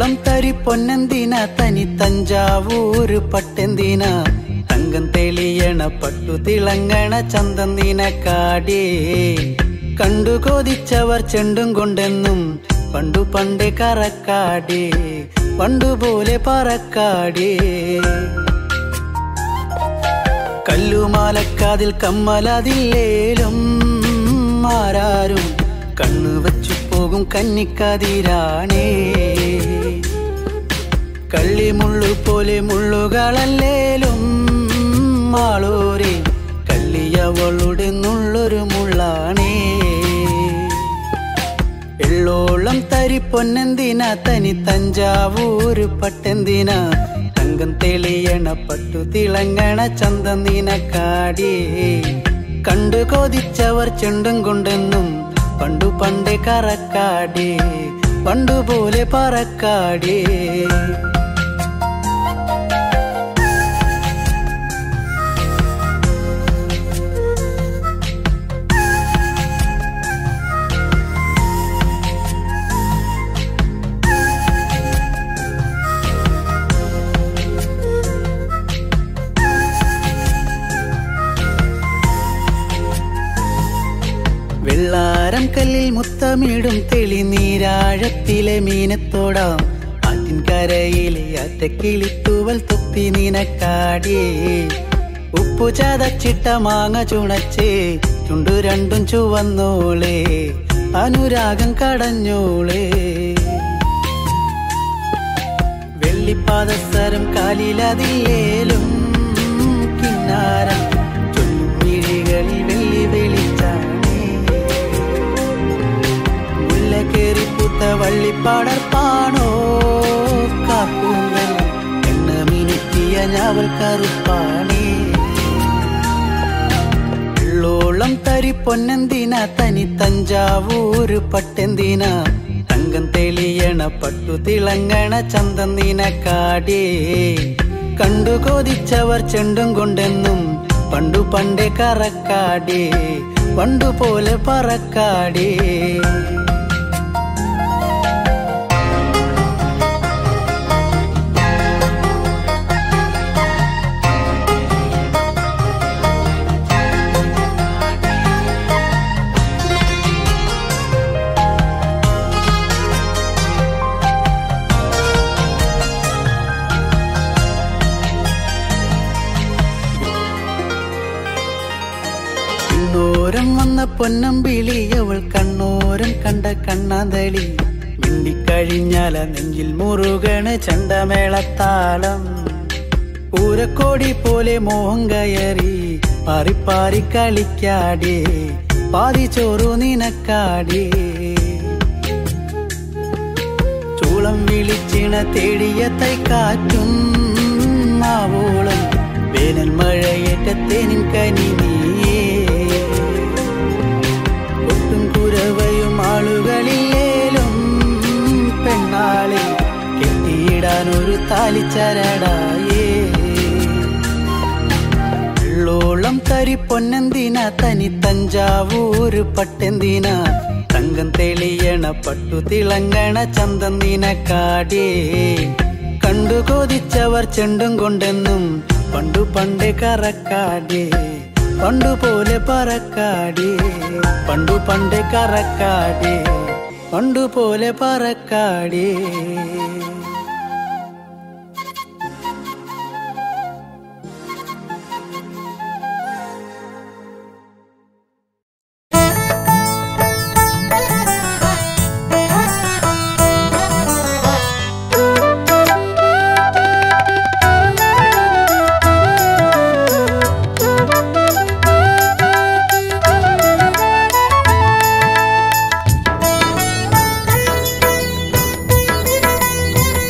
എള്ളോളം തരി പൊന്നെന്തിന തനി തഞ്ചാവൂര് പട്ടെന്തിന തങ്കം തെളിയണ പട്ടു തിളങ്ങണ ചന്തം നിനക്കാടേ കണ്ടു കൊതിച്ചവർ ചെണ്ടും കൊണ്ടെന്നും പണ്ടു പണ്ടേ കറക്കാടേ പണ്ടുപോലെ പറക്കാടേ കല്ലുമാലക്കാതിൽ കമ്മലതില്ലേലും ആരാരും കണ്ണു വച്ചു പോകും കന്നിക്കതിരാണേ കള്ളിമുള്ളു പോലെ മുള്ളുകളല്ലേലും ആളോരെ കള്ളിയവളുടെ നുള്ളൊരു മുള്ളാണേ എള്ളോളം തരി പൊന്നെന്തിന തനി തഞ്ചാവൂര് പട്ടെന്തിന തങ്കം തെളിയണ പട്ടു തിളങ്ങണ ചന്തം നിനക്കാടേ കണ്ടു കൊതിച്ചവർ ചെണ്ടും കൊണ്ടെന്നും പണ്ടു പണ്ടേ കറക്കാടേ പണ്ടുപോലെ പറക്കാടേ വെള്ളാരം കല്ലിൽ മുത്തമിടും തെളിനീരാഴത്തിലെ മീനത്തോടാം ആറ്റിൻ കരയിലെ അറ്റക്കിളിത്തൂവൽ തൊപ്പി നിനക്കാടിയേ ഉപ്പു ചതച്ചിട്ട മാങ്ങ ചുണച്ചേ ചുണ്ടു രണ്ടും ചുവന്നോളേ അനുരാഗം കടഞ്ഞോളേ വെള്ളിപ്പാദസരം കാലിലതില്ലേലും കിന്നാരം ചൊല്ലും മിഴികളിൽ വെള്ളി വെളിച്ചാണേ മുല്ലക്കേറി പൂത്ത വള്ളിപ്പാടർപ്പാണോ കാപ്പൂങ്കൽ എണ്ണ മിനുക്കിയ ഞാവൽ കറുപ്പാണേ എള്ളോളം തരി പൊന്നെന്തിന തനി തഞ്ചാവൂര് പട്ടെന്തിന തങ്കം തെളിയണ പട്ടു തിളങ്ങണ ചന്തം നിനക്കാടേ കണ്ടു കൊതിച്ചവർ ചെണ്ടും കൊണ്ടെന്നും പണ്ടു പണ്ടേ കറക്കാടേ പണ്ടു പോലെ പറക്കാടേ കണ്ണോരം വന്ന പൊന്നമ്പിളി അവൾ കണ്ണോരം കണ്ട കണ്ണാന്തളി മിണ്ടിക്കഴിഞ്ഞാല നെഞ്ചിൽ മുറുകണ് ചണ്ടമേളത്താളം പൂരക്കോടി പോലെ മോഹം കയറി പാറിപ്പാറി കളിക്കാടേ പാതി ചോറു നിനക്കാടേ ചൂളം വിളിച്ചിണ തേടിയ തൈക്കാറ്റും മാവോളം വേനൽ മഴയേറ്റത്തേനിൻ കനി നീയേ ഒട്ടും കുരവയും ആളുകളില്ലേലും പെണ്ണാളെ കെട്ടിയിടാൻ ഒരു താലിച്ചരടായേ വെള്ളോളം തരി പൊന്നെന്തിന തനി തഞ്ചാവൂര് പട്ടെന്തിന തങ്കം തെളിയണ പട്ടു തിളങ്ങണ ചന്തം നിനക്കാടേ കണ്ടു കൊതിച്ചവർ ചെണ്ടും കൊണ്ടെന്നും പണ്ടു പണ്ടേ കറക്കാടേ പണ്ടു പോലെ പറക്കാടേ പണ്ടു പണ്ടേ കറക്കാടേ പണ്ടു പോലെ പറക്കാടേ Thank you.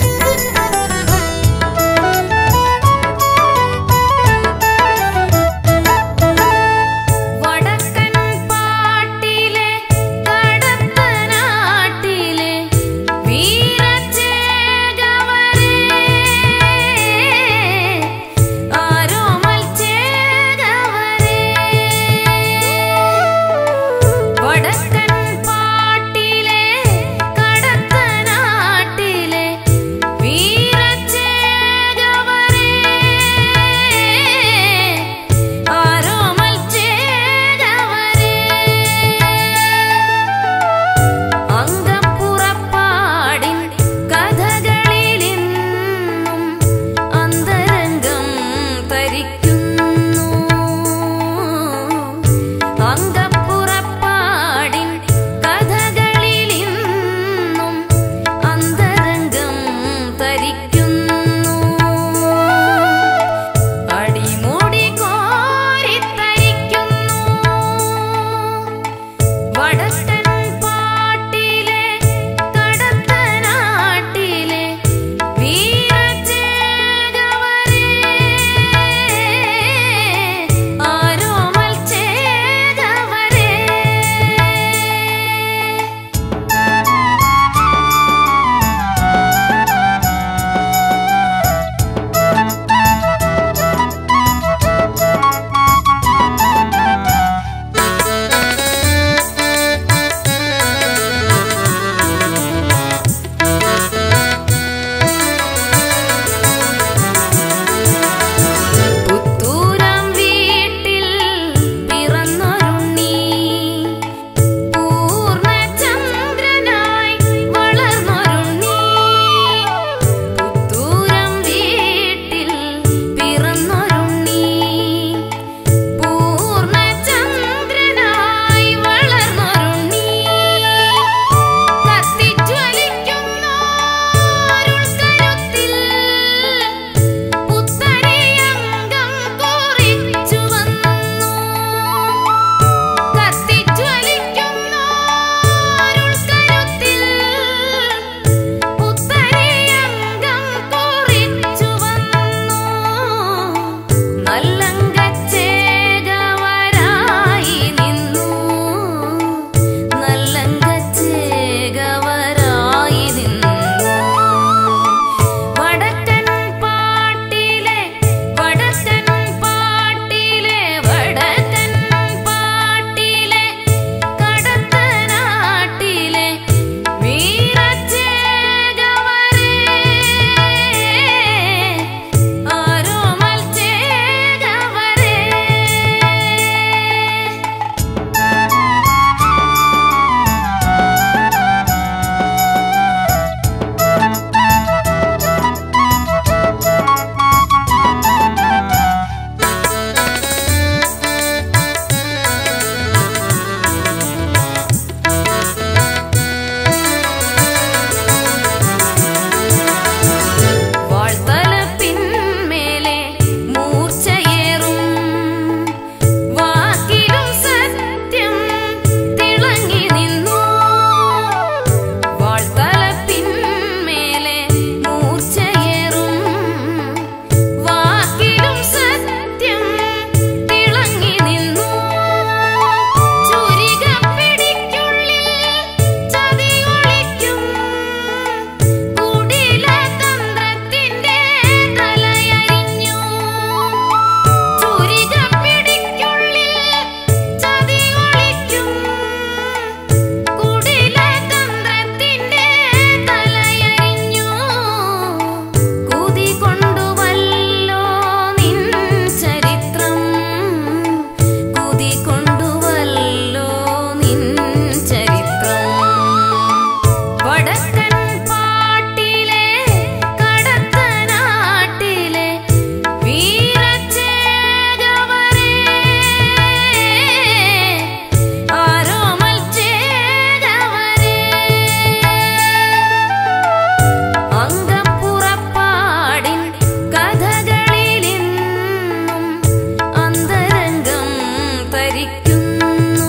തരിക്കുന്നു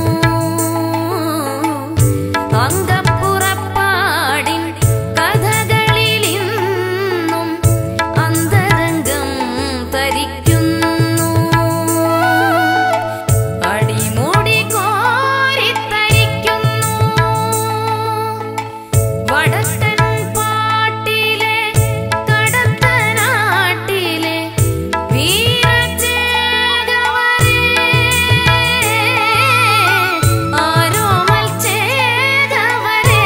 അങ്കപ്പുറപ്പാടിൻ കഥകളിലിന്നും അന്തരംഗം തരിക്കുന്നു അടിമുടി കോരിത്തരിക്കുന്നു വടക്കൻ പാട്ടിലെ കടത്തനാട്ടിലെ വീരചേതവരേ ആരോമൽ ചേതവരേ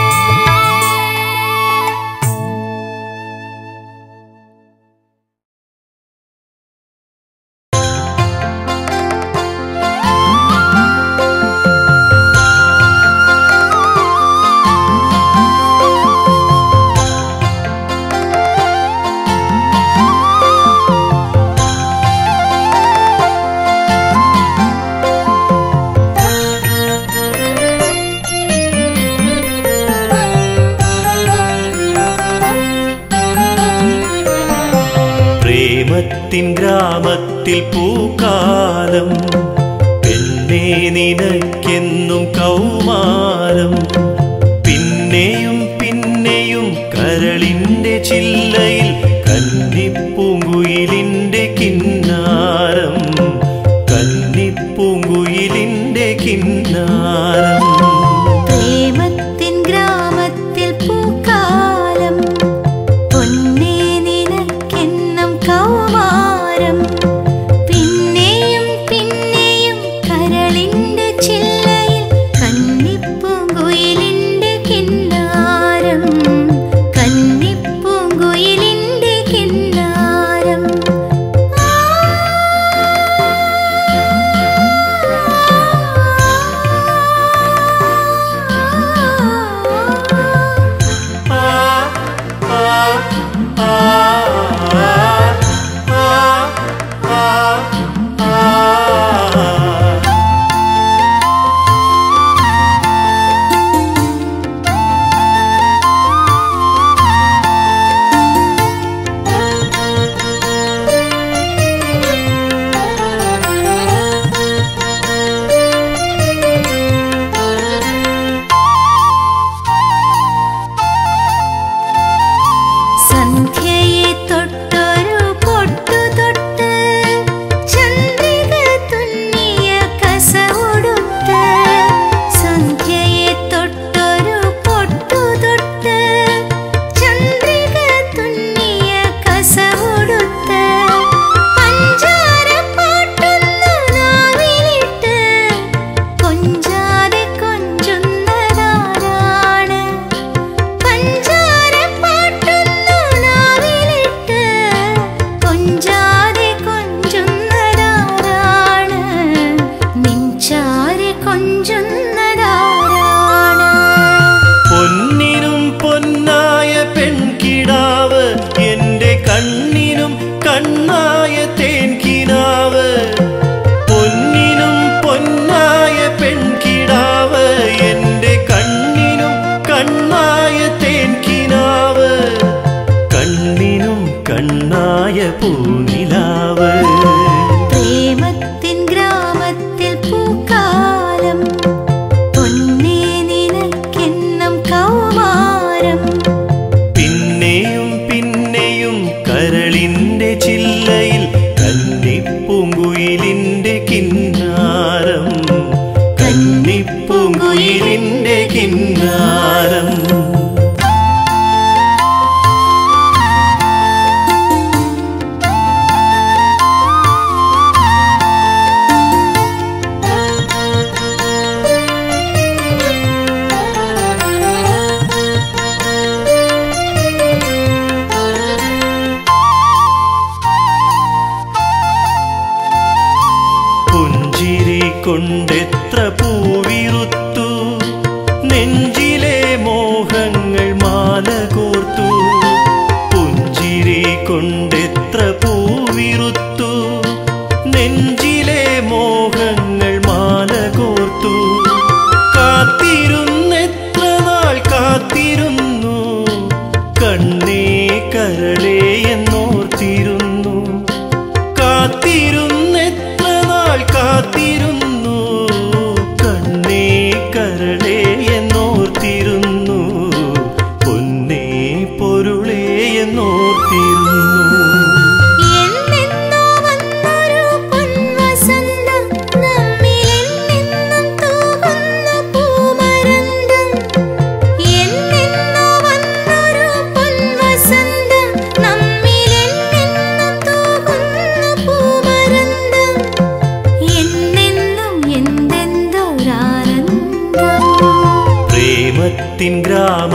പ്രേമത്തിൻ ഗ്രാമത്തിൽ പൂക്കാലം പെണ്ണേ നിനക്കെന്നും കൗമാരം പിന്നെയും പിന്നെയും കരളിന്റെ ചില്ലയിൽ കന്നിപ്പൂങ്കുയിലിന്റെ കിന്നാരം കന്നിപ്പൂങ്കുയിലിന്റെ കിന്നാരം പ്രേമത്തിൻ ഗ്രാമത്തിൽ പൂക്കാലം പൊന്നേ നിനക്കെന്നും കൗമാരം പിന്നെയും പിന്നെയും കരളിന്റെ ചില്ലയിൽ കന്നിപ്പൂങ്കുയിലിന്റെ കിന്നാരം കന്നിപ്പൂങ്കുയിലിന്റെ കിന്നാരം സന്ധ്യയെ തൊട്ടൊരു പൊട്ടു തൊട്ട് ചന്ദ്രിക തുന്നിയ കസവുടുത്ത് സന്ധ്യയെ തൊട്ടൊരു പൊട്ടു തൊട്ട് ചന്ദ്രിക തുന്നിയ കസവുടുത്ത് പഞ്ചാര പാട്ടുന്നു നാവിലിട്ട് കൊഞ്ചാതെ കൊഞ്ചുന്നതാരാണ് പഞ്ചാര പാട്ടുന്നു നാവിലിട്ട് കൊഞ്ചാതെ കൊഞ്ചുന്നതാരാണ് നിൻചാരെ കൊഞ്ചുന്നതാരാണ് പൊന്നിനും പൊന്നായ പെൺകിടാവ് എന്റെ കണ്ണിനും കണ്ണായ തേൻകിനാവ് പൊന്നിനും പൊന്നായ പെൺകിടാവ് എന്റെ കണ്ണിനും കണ്ണായ തേൻകിനാവ് കണ്ണിനും കണ്ണായ പൂനിലാവ് പ്രേമത്തിൻ ഗ്രാമത്തിൽ പൂക്കാലം പൊന്നേ നിനക്കെന്നും കൗമാരം പിന്നെയും പിന്നെയും കരളിന്റെ ചില്ലയിൽ കന്നിപ്പൂങ്കുയിലിന്റെ കിന്നാരം കന്നിപ്പൂങ്കുയിലിന്റെ കിന്നാരം പുഞ്ചിരി കൊണ്ടെത്ര പൂവിറുത്തു നെഞ്ചിലെ മോഹങ്ങൾ മാല കോർത്തു പുഞ്ചിരി കൊണ്ടെത്ര പൂവിറുത്തു നെഞ്ചിലെ മോഹങ്ങൾ മാല കോർത്തു കാത്തിരുന്നെത്ര നാൾ കാത്തിരുന്നു കണ്ണേ കരളേ എന്നോർത്തിരുന്നു കാത്തിരുന്നെത്ര നാൾ കാത്തിരുന്നു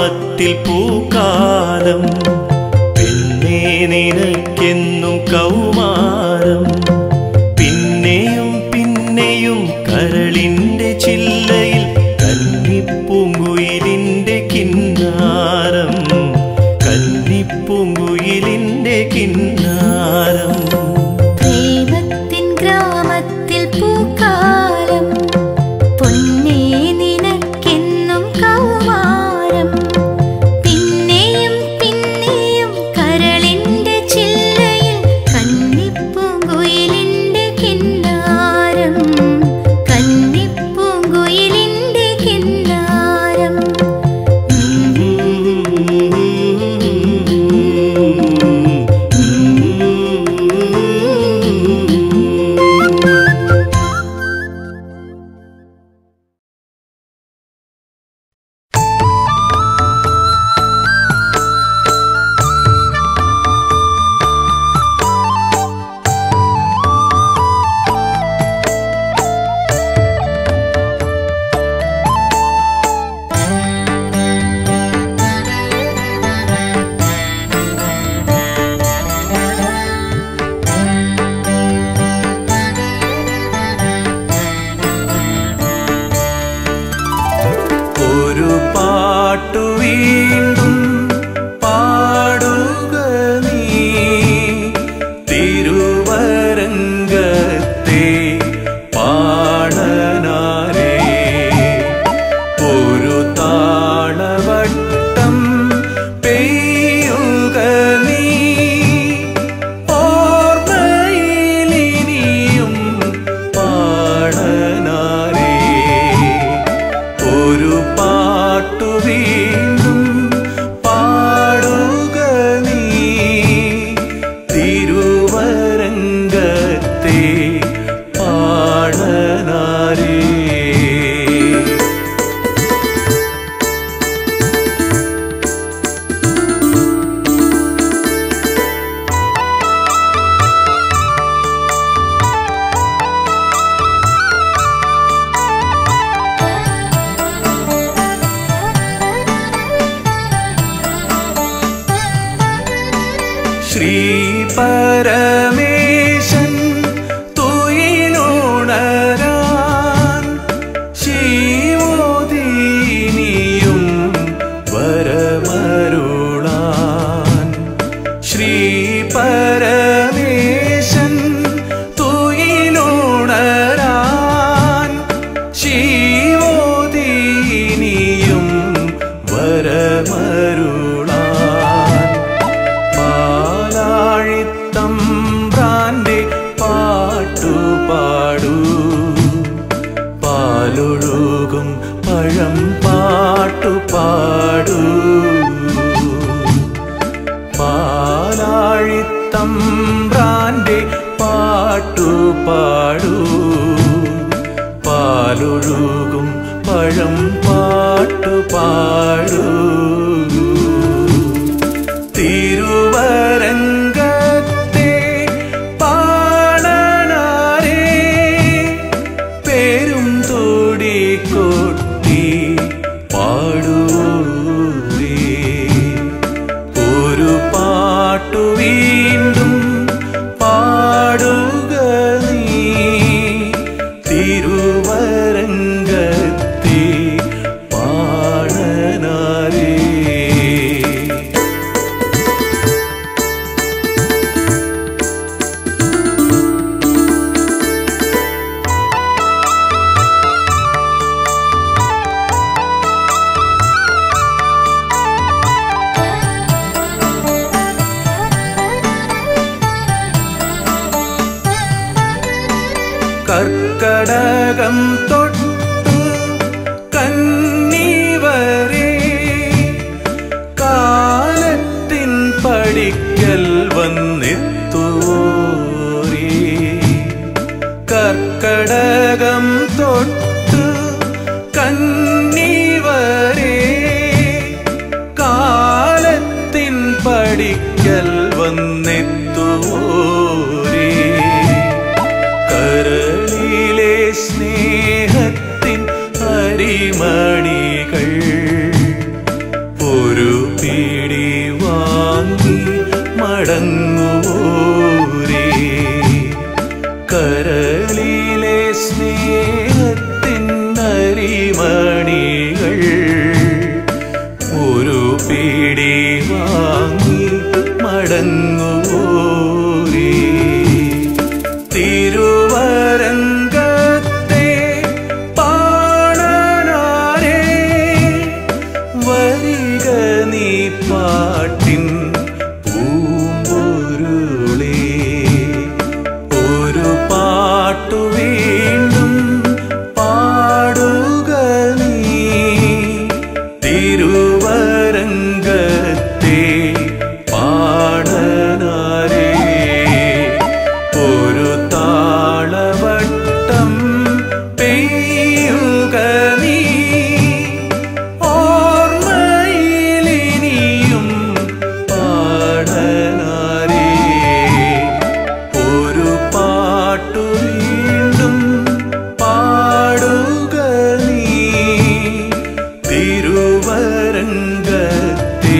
ഗ്രാമത്തിൽ പൂക്കാലം പിന്നെ നിനക്കെന്നും കൗമാരം പിന്നെയും പിന്നെയും കരളിന്റെ ചില്ലയിൽ കന്നിപ്പൂങ്കുയിലിന്റെ കിന്നാരം കന്നിപ്പൂങ്കുയിലിന്റെ കിന്നാരം പ്രേമത്തിൻ ഗ്രാമത്തിൽ പൂക്കാലം പൊന്നേ നിനക്കെന്നും കൗമാരം പിന്നെയും പിന്നെയും കരളിന്റെ ചില്ലയിൽ കന്നിപ്പൂങ്കുയിലിന്റെ കിന്നാരം കന്നിപ്പൂങ്കുയിലിന്റെ കിന്നാരം ഒരു പാട്ടു വീണ്ടും പാടുക നീ തിരുവരങ്കത്തെ പാടനാരേ ഒരു താളവട്ടം പെയ്യുക നീ ഓർമ്മയിലിനിയും പാടനാരേ ഒരു പാട്ടു വീണ്ടും പാടുക നീ തിരുവരങ്കത്തെ പാടനാരേ ശ്രീ പരമേശൻ തുയിലുണരാൻ ശിവോദീനിയും വരമരുളാൻ ശ്രീ പരമേശൻ തുയിലുണരാൻ ശിവോദീനിയും വരമരുളാൻ പാലാഴിത്തമ്പ്രാന്റെ പാട്ടുപാടൂ പാലൊഴുകും പഴം പാട്ടുപാടൂ പാലാഴിത്തമ്പ്രാന്റെ പാട്ടുപാടൂ പാലൊഴുകും പഴം പാട്ടുപാടൂ തിരുവരങ്കത്തെ പാടനാരേ പേരും തോടി കൊട്ടി പാടൂരേ ഒരു പാട്ടു വീണ്ടും പാടുക നീ തിരുവരങ്കത്തെ പാടനാരേ കർക്കടകം തൊട്ടു കന്നിവരെ കാലത്തിൻ പടിക്കൽ വന്നെത്തുവോരേ കർക്കടകം തൊട്ടു കന്നിവരെ കാലത്തിൻ പടിക്കൽ വന്നെത്തുവോരേ കരളിലെ സ്നേഹത്തിൻ അരിമണികൾ മടങ്ങൂരേ കരളിലെ സ്നേഹത്തിൻ അരിമണികൾ ഒരു പിടി വാങ്ങി മടങ്ങൂരേ തിരുവരങ്കത്തെ പാണനാരേ വരിക നീ പാട്ടിൻ പൂമ്പൊരുളേ ഒരു പാട്ടു വീണ്ടും പാടുക നീ തിരുവരങ്കത്തെ പാടനാരേ ഒരു താളവട്ടം പെയ്യുക നീ ഓർമ്മയിലിനിയും പാടനാരേ ഒരു പാട്ടു വീണ്ടും പാടുക നീ തിരുവരങ്കത്തെ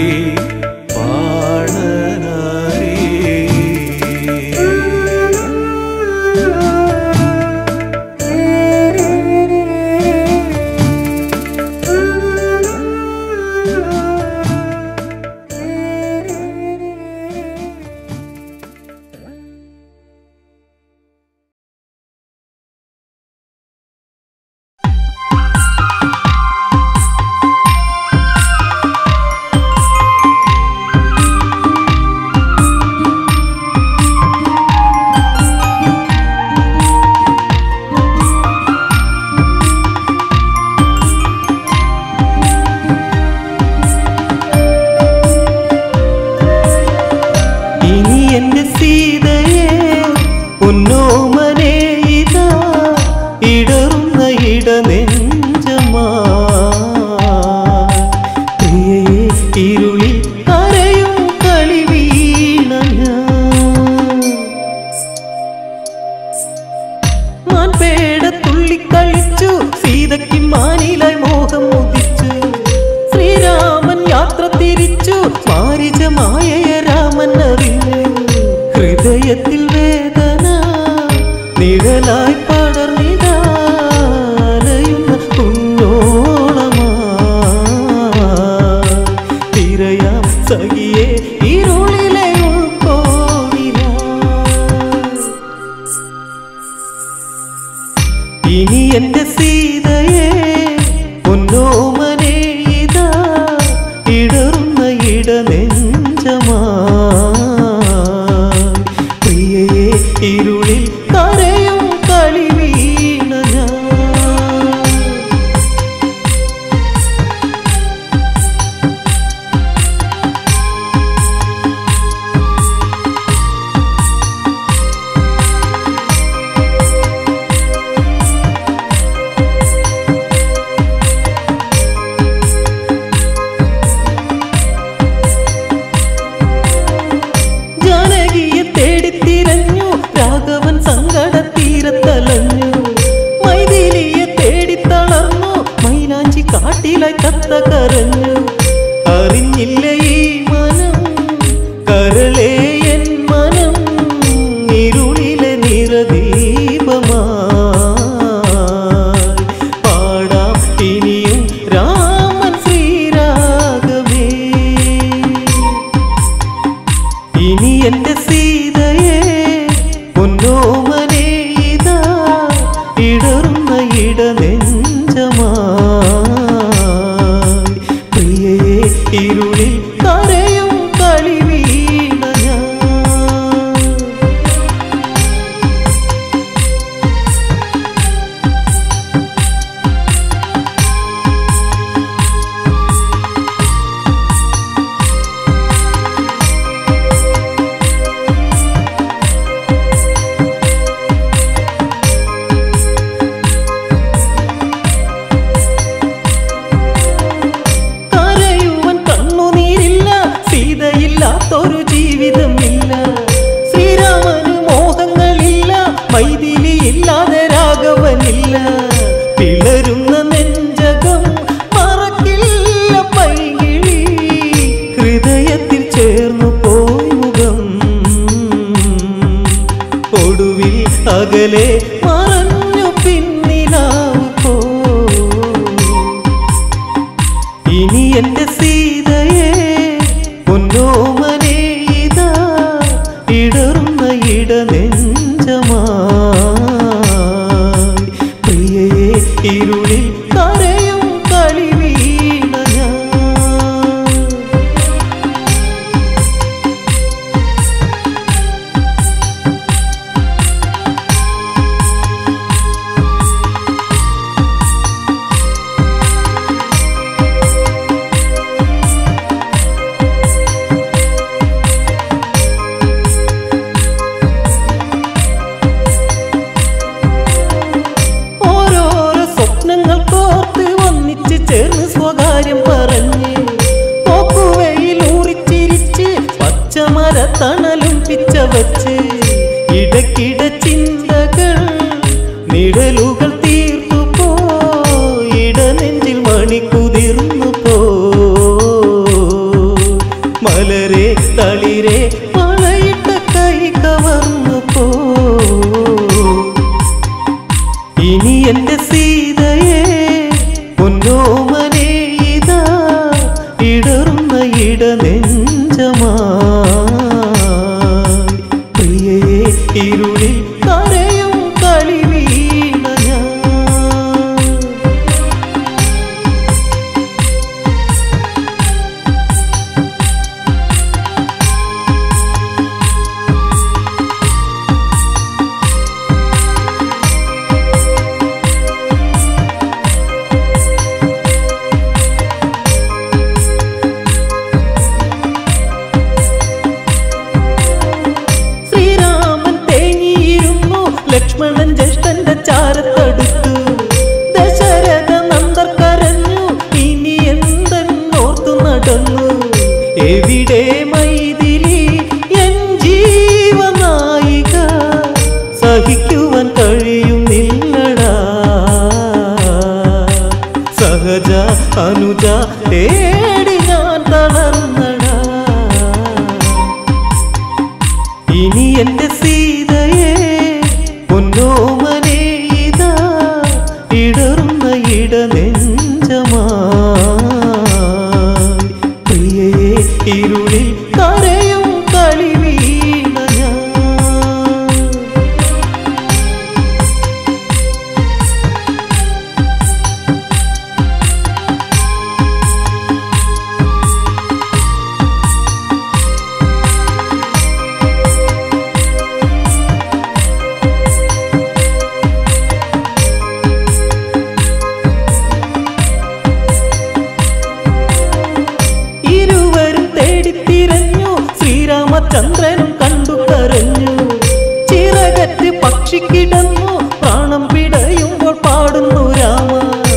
ഇനി എന്റെ സീതയെ പൊന്നോമനെ ഇതാ ഇടറുന്ന ഇടനെഞ്ചമാ പ്രിയയെ ഇരുളിൽ കരയും കളി വീണ ഞാൻ മാൻപേട തുള്ളിക്കളിച്ചു സീതയ്ക്ക് മാനിലായി മോഹം മുതിച്ചു ശ്രീരാമൻ യാത്ര തിരിച്ചു മാരിജമായ രാമൻ അറിഞ്ഞു ഹൃദയത്തിൽ വേദന നിഴലായി പടർന്നിടാലയുന്ന കുഞ്ഞോളമാ തിരയാം സഖിയെ ഇരുളിലെ ഉൾക്കോവിലാ ഇനി എന്റെ സീതയെ പൊന്നോമനെ ഇതാ ഇടറുന്ന ഇടനെഞ്ചമാ പ്രിയയെ ഇരുളിൽ കരയും കളി വീണ ഞാൻ ജാനകിയെ തേടിത്തിരഞ്ഞു രാഘവൻ സങ്കടത്തീരത്തലഞ്ഞു മൈഥിലിയെ തേടിത്തളർന്നു മൈലാഞ്ചി കാട്ടിലായി കത്ത കരഞ്ഞു അറിഞ്ഞില്ല ഈ മനം കരളേ എൻ മനം ഇരുളിലെ നിറദീപമാ പാടാം ഇനിയും രാമൻ ശ്രീരാഗമേ ഇനി എന്റെ സീതയെ പൊന്നോമനെ ഇതാ ഇടറുന്ന ഇടനെഞ്ചമാ പ്രിയയെ ഇരുളിൽ കരയും കളി വീണ ഞാൻ ഇരുളിൽ കരയും കളി വീണ ഞാൻ ഓരോരോ സ്വപ്നങ്ങൾ കോർത്ത് ഒന്നിച്ച് ചേർന്ന് സ്വകാര്യം പറഞ്ഞ് പോക്കുവയിൽ ഊറിച്ചിരിച്ച് പച്ചമര തണലും പിച്ച വച്ച് ഇടയ്ക്കിട ചിന്തകൾ നിഴലുകൾ തീർത്തു പോയിട നെഞ്ചിൽ മണി കുതിർന്നു പോ മലരെ തളിരെ മഴയിട്ട കൈ കവർന്നു പോ ഇനി എന്റെ സീതയെ പൊന്നോമനെ ഇതാ ഇടറുന്ന ഇട നെഞ്ചമാ പ്രിയയെ ഇരുളിൽ കരയും കളി വീണ ഞാൻ ശ്രീരാമൻ തേങ്ങിയിരുന്നു ലക്ഷ്മണൻ ജ്യേഷ്ഠന്റെ ചാരത്തടുത്തു ദശരഥ നന്ദർ കരഞ്ഞു ഇനി എന്തെന്നോർത്തു നടന്നു എവിടെ മൈതിലി എൻ ജീവനായിക സഹിക്കുവാൻ കഴിയുന്നില്ലടാ സഹജ അനുജ തേടി ഞാൻ തളർന്നടാ ഇനി എന്റെ സീതയെ പൊന്നോമനെ ഇതാ ഇടറുന്ന ഇട നെഞ്ചമാ പ്രിയയെ ഇരുളിൽ കരയും കളി വീണ ഞാൻ ഇരുവരും തേടിത്തിരഞ്ഞു ശ്രീരാമചന്ദ്രനും കണ്ടു കരഞ്ഞു ചിറകറ്റ് പക്ഷിക്കിടന്നു പ്രാണം പിടയുമ്പോൾ പാടുന്നു രാമ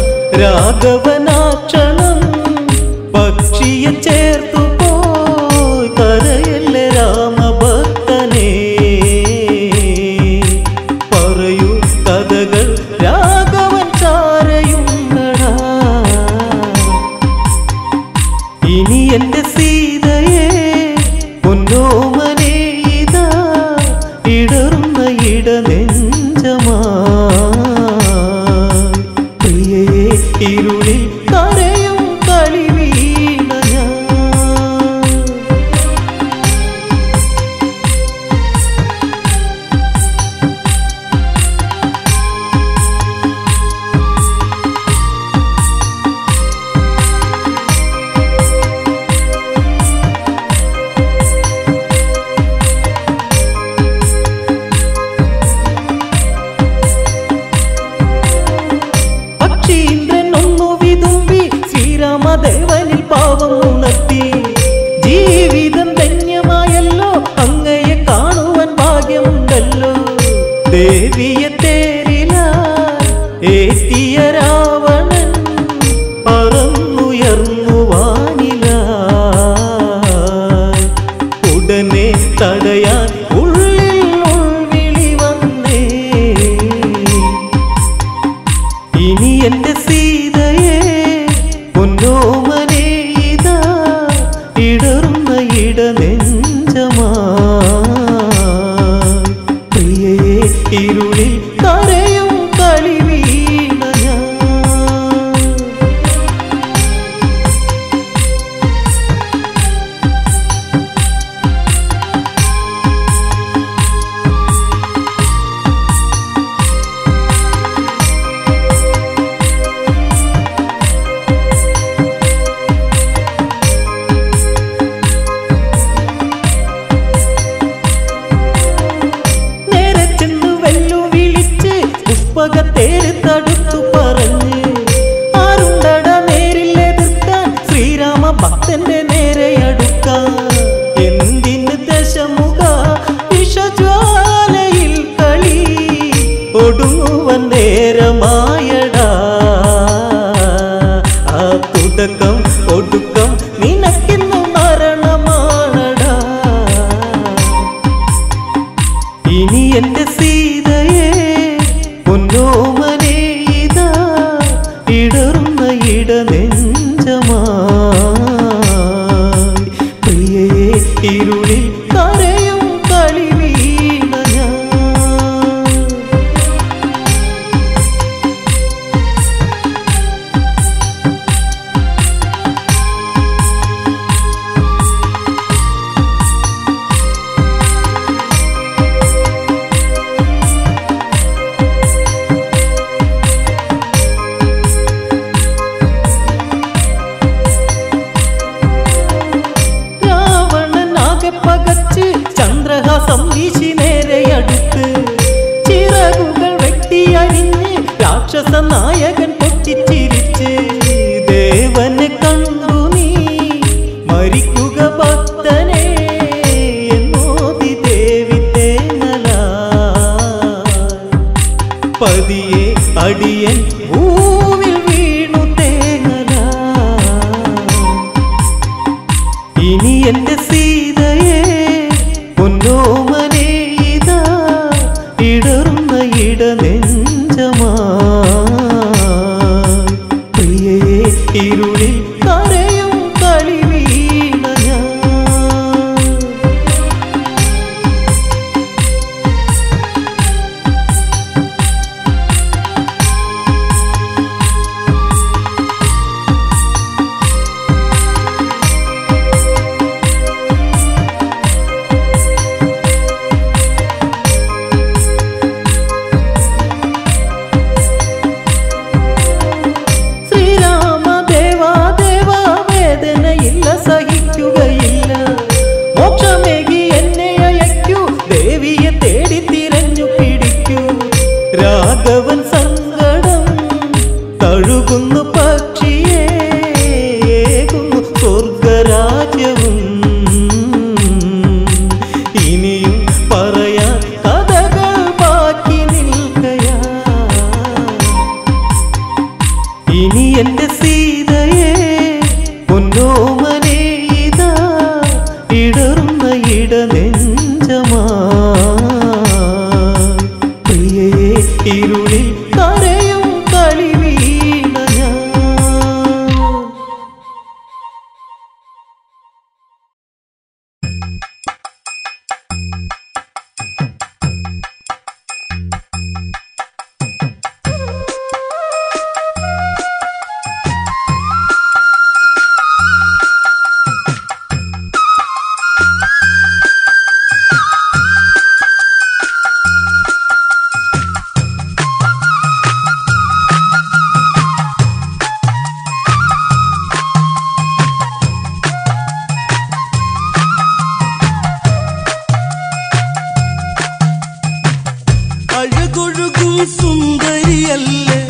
രാഘവനാക്ഷണം പക്ഷിയെ ചേർത്തു പോയി കരയല്ലേ രാമഭക്തനേ പറയൂ കഥകൾ രാഘവൻ ചാരയുണ്ടടാ ഇനി എന്റെ സീതയെ പൊന്നോമനെ ഇതാ ഇടറുന്ന ഇട നെഞ്ചമാ പ്രിയയെ ഇരുളിൽ കരയും കളി വീണ ഞാൻ പക്ഷീന്ദ്രൻ ഒന്നു വിതുമ്പി ശ്രീരാമദേവനിൽ പാവം ഉണർത്തി ജീവിതം ധന്യമായല്ലോ അങ്ങയെ കാണുവാൻ ഭാഗ്യമുണ്ടല്ലോ ദേവിയെ തേരില ഏറ്റിയ രാവണൻ പറന്നുയർന്നു വാനില ഉടനെ തടയാൻ ഉള്ളിൽ ഉൾവിളി വന്നേ ഇനി എന്റെ സീതയെ പൊന്നോമനെ ഇതാ ഇടറുന്ന ഇട നെഞ്ചമാ പ്രിയയെ ഇരുളിൽ കരയും കളി വീണ ഞാൻ നെഞ്ചമായി പ്രിയയെ ഇരുളിൽ കരയും കളി വീണ ഞാൻ രാവണനാകെ പകച്ച് ചന്ദ്രഹാസം വീശി നേരെ അടുത്ത് ചിറകുകൾ വെട്ടിയരിഞ്ഞ് രാക്ഷസ നായകൻ പൊട്ടിച്ചിരിച്ച് ദേവനെ കണ്ടു നീ മരിക്കുക ഭക്തനെ എന്നോതി ദേവി തേങ്ങല പതിയെ അടിയൻ ഭൂവിൽ വീണു തേങ്ങല ഇനി എന്റെ സീതയെ പൊന്നോമനെ ഇതാ ഇടറുന്ന ഇട നെഞ്ചമാ പ്രിയയെ ഇരുളിൽ കരയും കളി വീണ ഞാൻ ശ്രീരാമ ദേവാ ദേവാ വേദനയില്ല സഹിക്കുകയില്ല മോക്ഷമേകി എന്നെ അയക്കൂ ദേവിയെ തേടി തിരഞ്ഞു പിടിക്കൂ രാഘവൻ സങ്കടം തഴുകുന്നു പക്ഷിയെ ഏകുന്നു സ്വർഗരാജ്യവും ഇനിയും പറയാൻ കഥകൾ ബാക്കി നിൽക്കയാ ഇനി എന്റെ സീതയെ പൊന്നോമനെ ഇതാ ഇടറുന്ന ഇട നെഞ്ചമാ പ്രിയയെ ഇരുളിൽ കരയും കളി വീണ ഞാൻ അഴകൊഴുകും സുന്ദരിയല്ലേ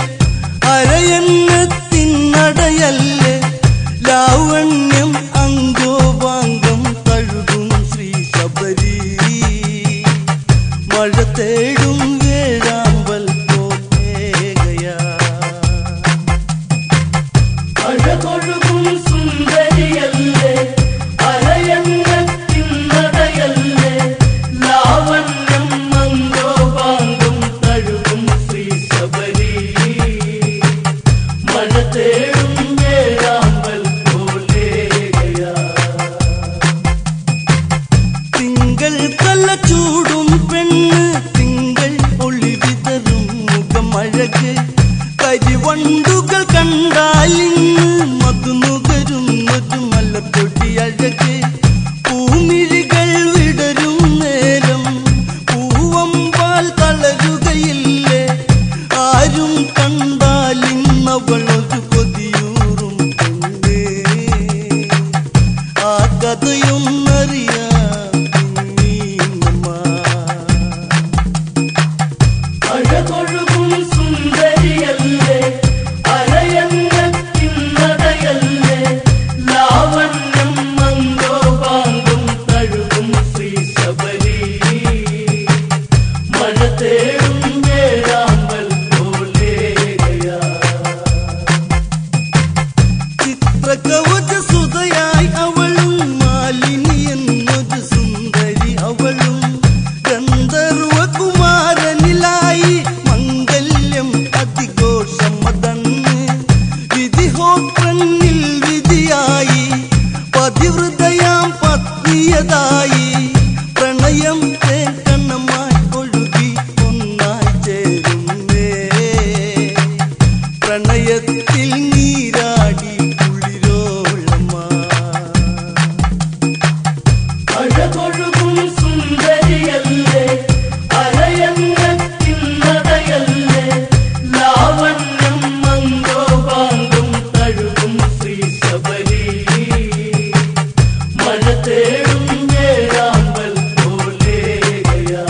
അരയന്നത്തിനടയല്ലേ ലാവണ്യം അങ്കോപാങ്കം തഴുകും ശ്രീ ശബരി മഴ തേടും വേഴാമ്പൽ പോകയാ അഴകൊഴുകും സുന്ദരിയല്ലേ അരയന്നത്തിനടയല്ലേ ലാവണ്യം മങ്കോപാങ്കം തഴുകും ശ്രീ ശബരി മഴ തേടും വേഴാമ്പൽ പോലെയാ തിങ്കൾ തല ചൂടും പെണ്ണ് തിങ്കൾ ഒളി വിതറും മുഖം അഴക് കരിവണ്ടുകൾ കണ്ടാലിന്ന് മധുനുകരും ഒരു മലപ്പൊടി അഴക് പൂമിഴികൾ വിടരും നേരം പൂവമ്പാൽ തളരുകയില്ലേ ആരും കണ്ടാലിന്നവൾ ഒരു കൊതിയൂറും പെണ്ണേ ആ കഥയൊന്നറിയാം നീങ്ങമ്മ. അഴകൊഴുകും സുന്ദരിയല്ലേ അരയന്നത്തിന്നടയല്ലേ ലാവണ്യം മങ്കോപാങ്കം തഴുകും ശ്രീ ശബരി മഴ തേടും വേഴാമ്പൽ പോലെയാ ഹൃദയത്തിൽ നീരാടി കുളിരോളമ്മ അഴകൊഴുകും സുന്ദരിയല്ലേ അരയങ്ങത്തിന്നതയല്ലേ ലാവണ്യം മങ്കോപാങ്കം തഴുകും ശ്രീ ശബരി മഴ തേടും ഏഴാമ്പൽ പോലേകയാ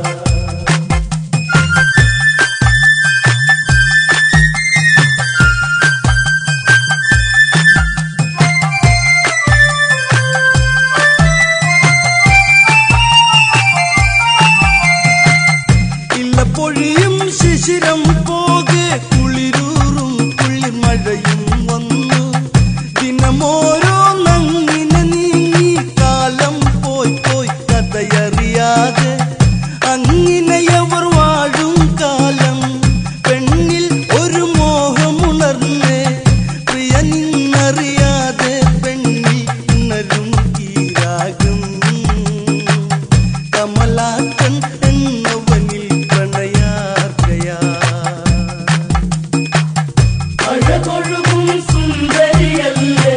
ഇല്ല പൊഴിയും ശിശിരം പോകെ കുളിരൂറും കുളിർമഴയും വന്നു ദിനമോരോ നങ്ങിനെ നീങ്ങി കാലം പോയി പോയി കഥയറിയാതെ അങ്ങിനെയവർ വാഴും കാലം പെണ്ണിൽ ഒരു മോഹമുണർന്നേ പ്രിയ നിന്നറിയാതെ പെണ്ണിൽ ഉണരും കീരാകും കമലാക്കൻ എന്നവനിൽ പ്രണയാർക്കയാ അഴകൊഴുകും സുന്ദരിയല്ലേ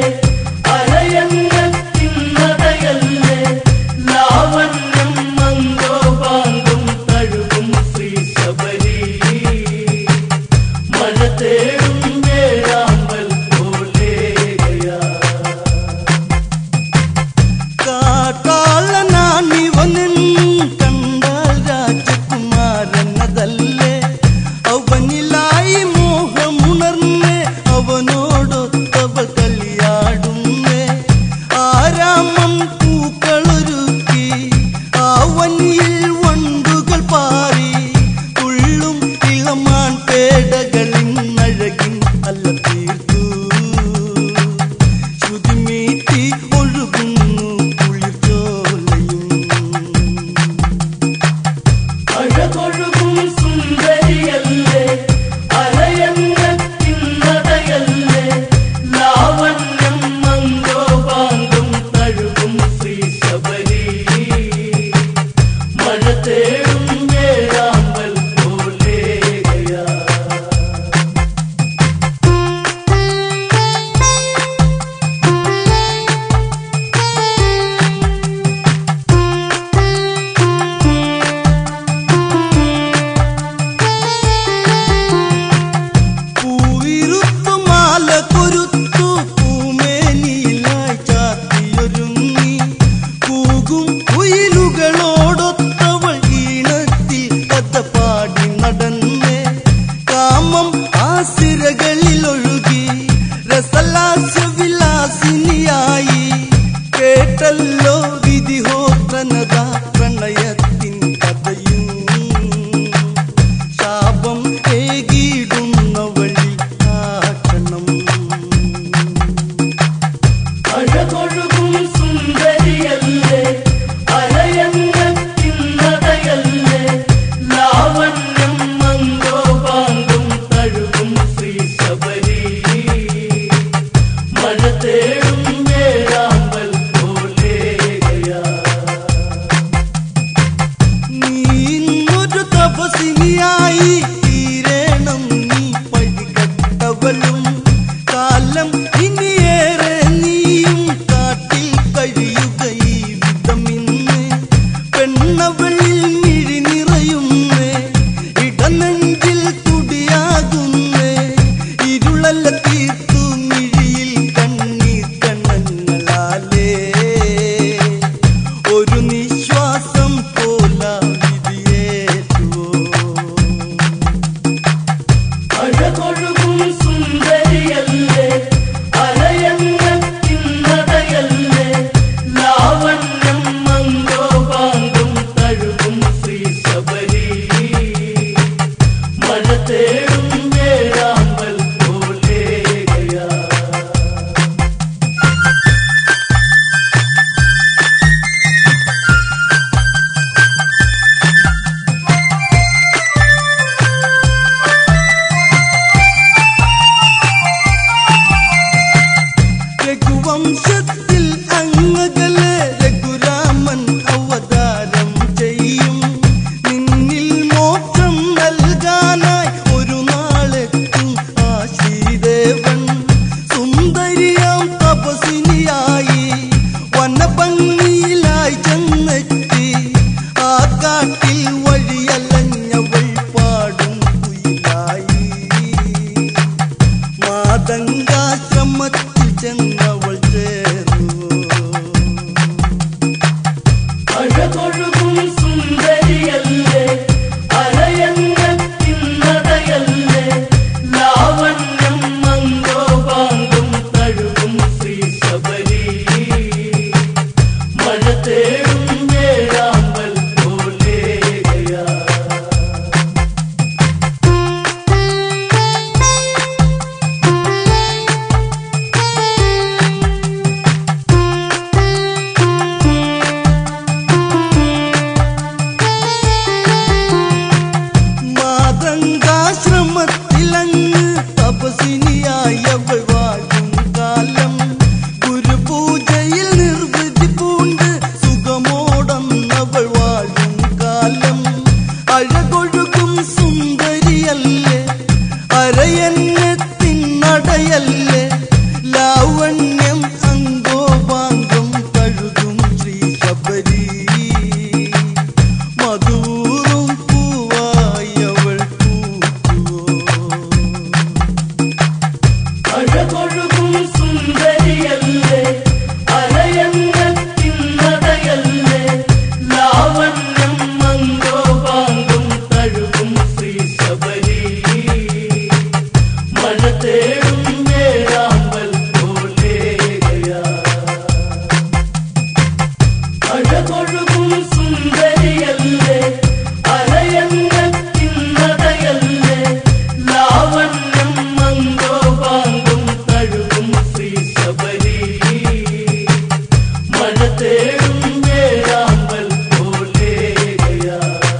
അരയങ്ങത്തിന്നതയല്ലേ ലാവണ്യം മങ്കോപാങ്കം തഴുകും ശ്രീ ശബരി മഴ തേടും ഏഴാമ്പൽ പോലേകയാ കാട്ടാളനാണിവനൻ കണ്ടാൽ രാജകുമാരനതല്ലേ അവനിലായി മോഹമുണർന്നേ അവനോടൊത്തവൾ കളിയാടുന്നേ ആരാമം പൂക്കളൊരുക്കി ആവനിയിൽ വണ്ടുകൾ പാറി തുള്ളും ഇളമാൻ പേടകളിൻ അഴകിൻ അല്ല തീർത്തു ശ്രുതിമീട്ടി ഒഴുകുന്നു കുളിർച്ചോലയും അഴകൊഴുകും സുന്ദരിയല്ലേ അരയങ്ങത്തിന്നതയല്ലേ ലാവണ്യം മങ്കോപാങ്കം തഴുകും ശ്രീ ശബരി മഴ തേടും ഏഴാമ്പൽ പോലേകയാ പൂവിരുത്തു മാല കൊരുത്തു പൂമേനിയിലായി ചാത്തിയൊരുങ്ങി കൂകും കുയിലുകളോടൊത്തവൾ ഈണത്തിൽ കഥ പാടി നടന്നേ കാമം ആസിരകളിലൊഴുകി രസലാസ്യവിലാസിനിയായി കേട്ടല്ലോ വിധിഹോത്രനത പ്രണയത്തിൻ കഥയും ശാപം ഏകിടുന്നവളിൽ ആക്കണം അഴകൊഴുകും സുന്ദരിയല്ലേ അരയങ്ങത്തിന്നതയല്ലേ ലാവണ്യം മങ്കോപാങ്കം തഴുകും ശ്രീ ശബരി മഴ തേടും ഏഴാമ്പൽ പോലേകയാ നീ ഇന്നൊരു തപസിനിയായി തീരണം നീ പഴികട്ടവളും കാലം ഇനിയേറെ നീയും കാട്ടിൽ കഴിയുക ഈ വിധമിന്ന് പെണ്ണവളിൽ മിഴി നിറയുന്നേ ഇടനെഞ്ചിൽ തുടിയാകുന്നേ ഇരുളല്ല തീർത്തു മിഴിയിൽ കണ്ണീർ കണ്ണങ്ങളാലേ ഒരു നിശ്വാസം പോല വിധിയേറ്റുവോ അഴകൊഴുകും സുന്ദരിയല്ലേ അരയങ്ങത്തിന്നതയല്ലേ ലാവണ്യം മങ്കോപാങ്കം തഴുകും ശ്രീ ശബരി മഴ തേടും ഏഴാമ്പൽ പോലേകയാ തേടും വേഴാമ്പൽ പോലേകയാ അഴകൊഴുകും സുന്ദരിയല്ലേ അലയന്നത്തിന്നതയല്ലേ ലാവണ്യം മന്ദോപാങ്കും തഴുകും ശ്രീ ശബരി മഴ തേടും വേഴാമ്പൽ പോലേകയാ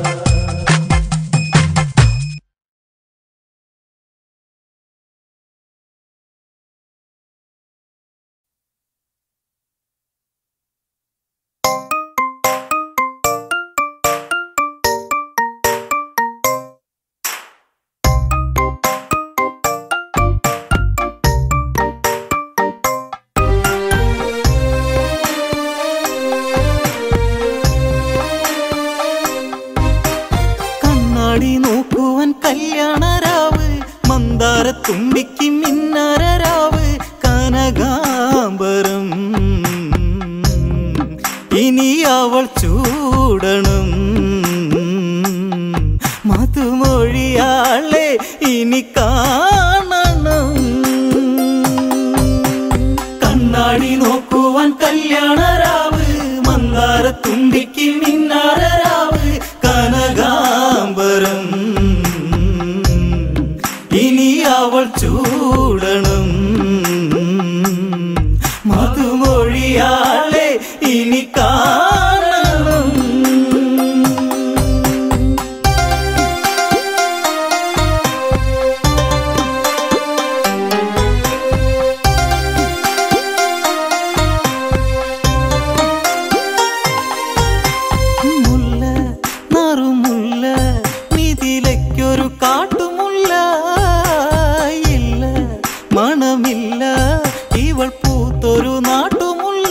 കണ്ണാടി നോക്കുവാൻ കല്യാണരാവ് മന്ദാര തുമ്പിക്ക് മിന്നാരരാവ് കനകാംബരം ഇനി അവൾ ചൂടണം മധുമൊഴിയാളെ ഇനി കാണണം കണ്ണാടി നോക്കുവാൻ കല്യാണരാവ് മന്ദാര തുമ്പിക്ക് മിന്നാരരാവ് കനകാംബരം ഇനി അവൾ ചൂടണം മധുമൊഴിയാളെ ഇനി കാണണം മുല്ല നറുമുല്ല മിതിലയ്ക്കൊരു കാട്ടുമുല്ല ഇല്ല മണമില്ല ഇവൾ പൂത്തൊരു നാട്ടുമുല്ല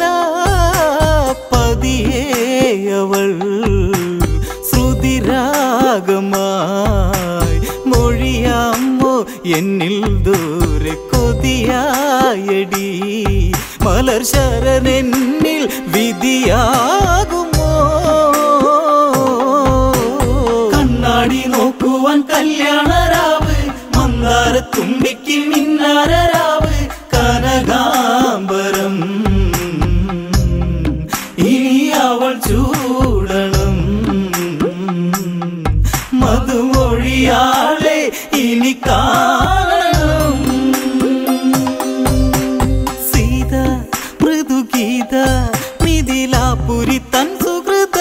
പതിയെ അവൾ ശ്രുതിരാഗമായി മൊഴിയാമോ എന്നിൽ ദൂരെ കൊതിയായടി മലർ ശരണെന്നിൽ വിധിയാകുമോ കണ്ണാടി നോക്കുവാൻ കല്യാണരാവ് മന്ദാര തുമ്പിക്ക് മിന്നാരരാവ് കനകാംബരം ഇനി അവൾ ചൂടണം മധുമൊഴിയാളെ ഇനി കാണണം സീത മൃദുഗീത മിഥിലാപുരി തൻ സുഹൃത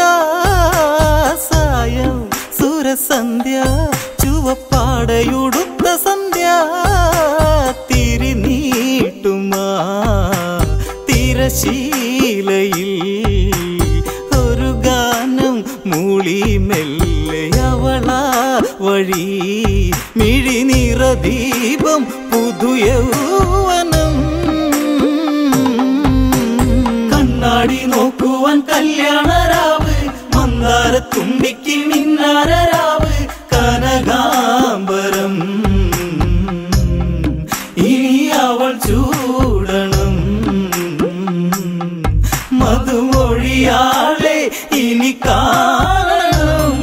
സായം സുരസന്ധ്യ ചുവപ്പാടയുടുത്ത സന്ധ്യ തിരിനീട്ടുമാ തിരശീലയിൽ ഒരു ഗാനം മൂളി മെല്ലെ അവളാ വഴി മിഴിനിറ ദീപം പുതുയൗവനം കണ്ണാടി നോക്കുവാൻ കല്യാണരാവ് മന്ദാര തുമ്പിക്ക് മിന്നാരരാവ് കനകാംബരം ഇനി അവൾ ചൂടണം മധുമൊഴിയാളെ ഇനി കാണണം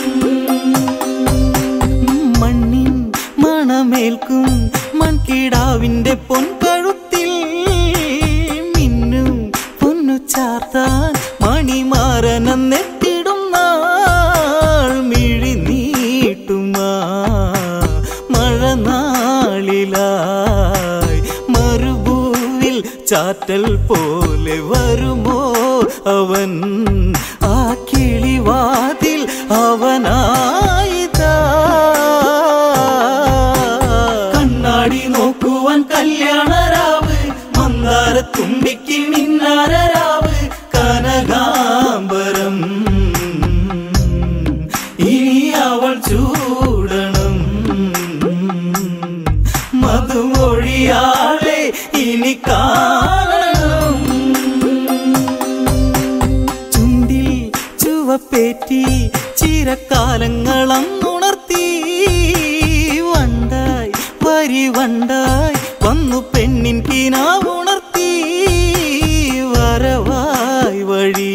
മണ്ണിൻ മണമേൽക്കും മൺകിടാവിന്റെ പൊൻകഴുത്തിൽ മിന്നും പൊന്നു ചാർത്താൻ മണിമാരനെത്തിടും നാൾ മിഴി നീട്ടുമാ മഴനാളിലായി മറുഭൂവിൽ ചാറ്റൽ പോലെ വരുമോ അവൻ ആ കിളിവാതിൽ അവനായിതാ കണ്ണാടി നോക്കുവാൻ കല്യാണരാവ് മന്ദാര തുമ്പിക്ക് മിന്നാരരാവ് കനകാംബരം ഇനി അവൾ ചൂടണം മധുമൊഴിയാളെ ഇനി കാണണം ചുണ്ടിൽ ചുവപ്പേറ്റി ചിരക്കാലങ്ങളന്നുണർത്തി വണ്ടായി വരി വണ്ടായി വന്നു പെണ്ണിൻ കിനാവുണർത്തി വരവായി വഴി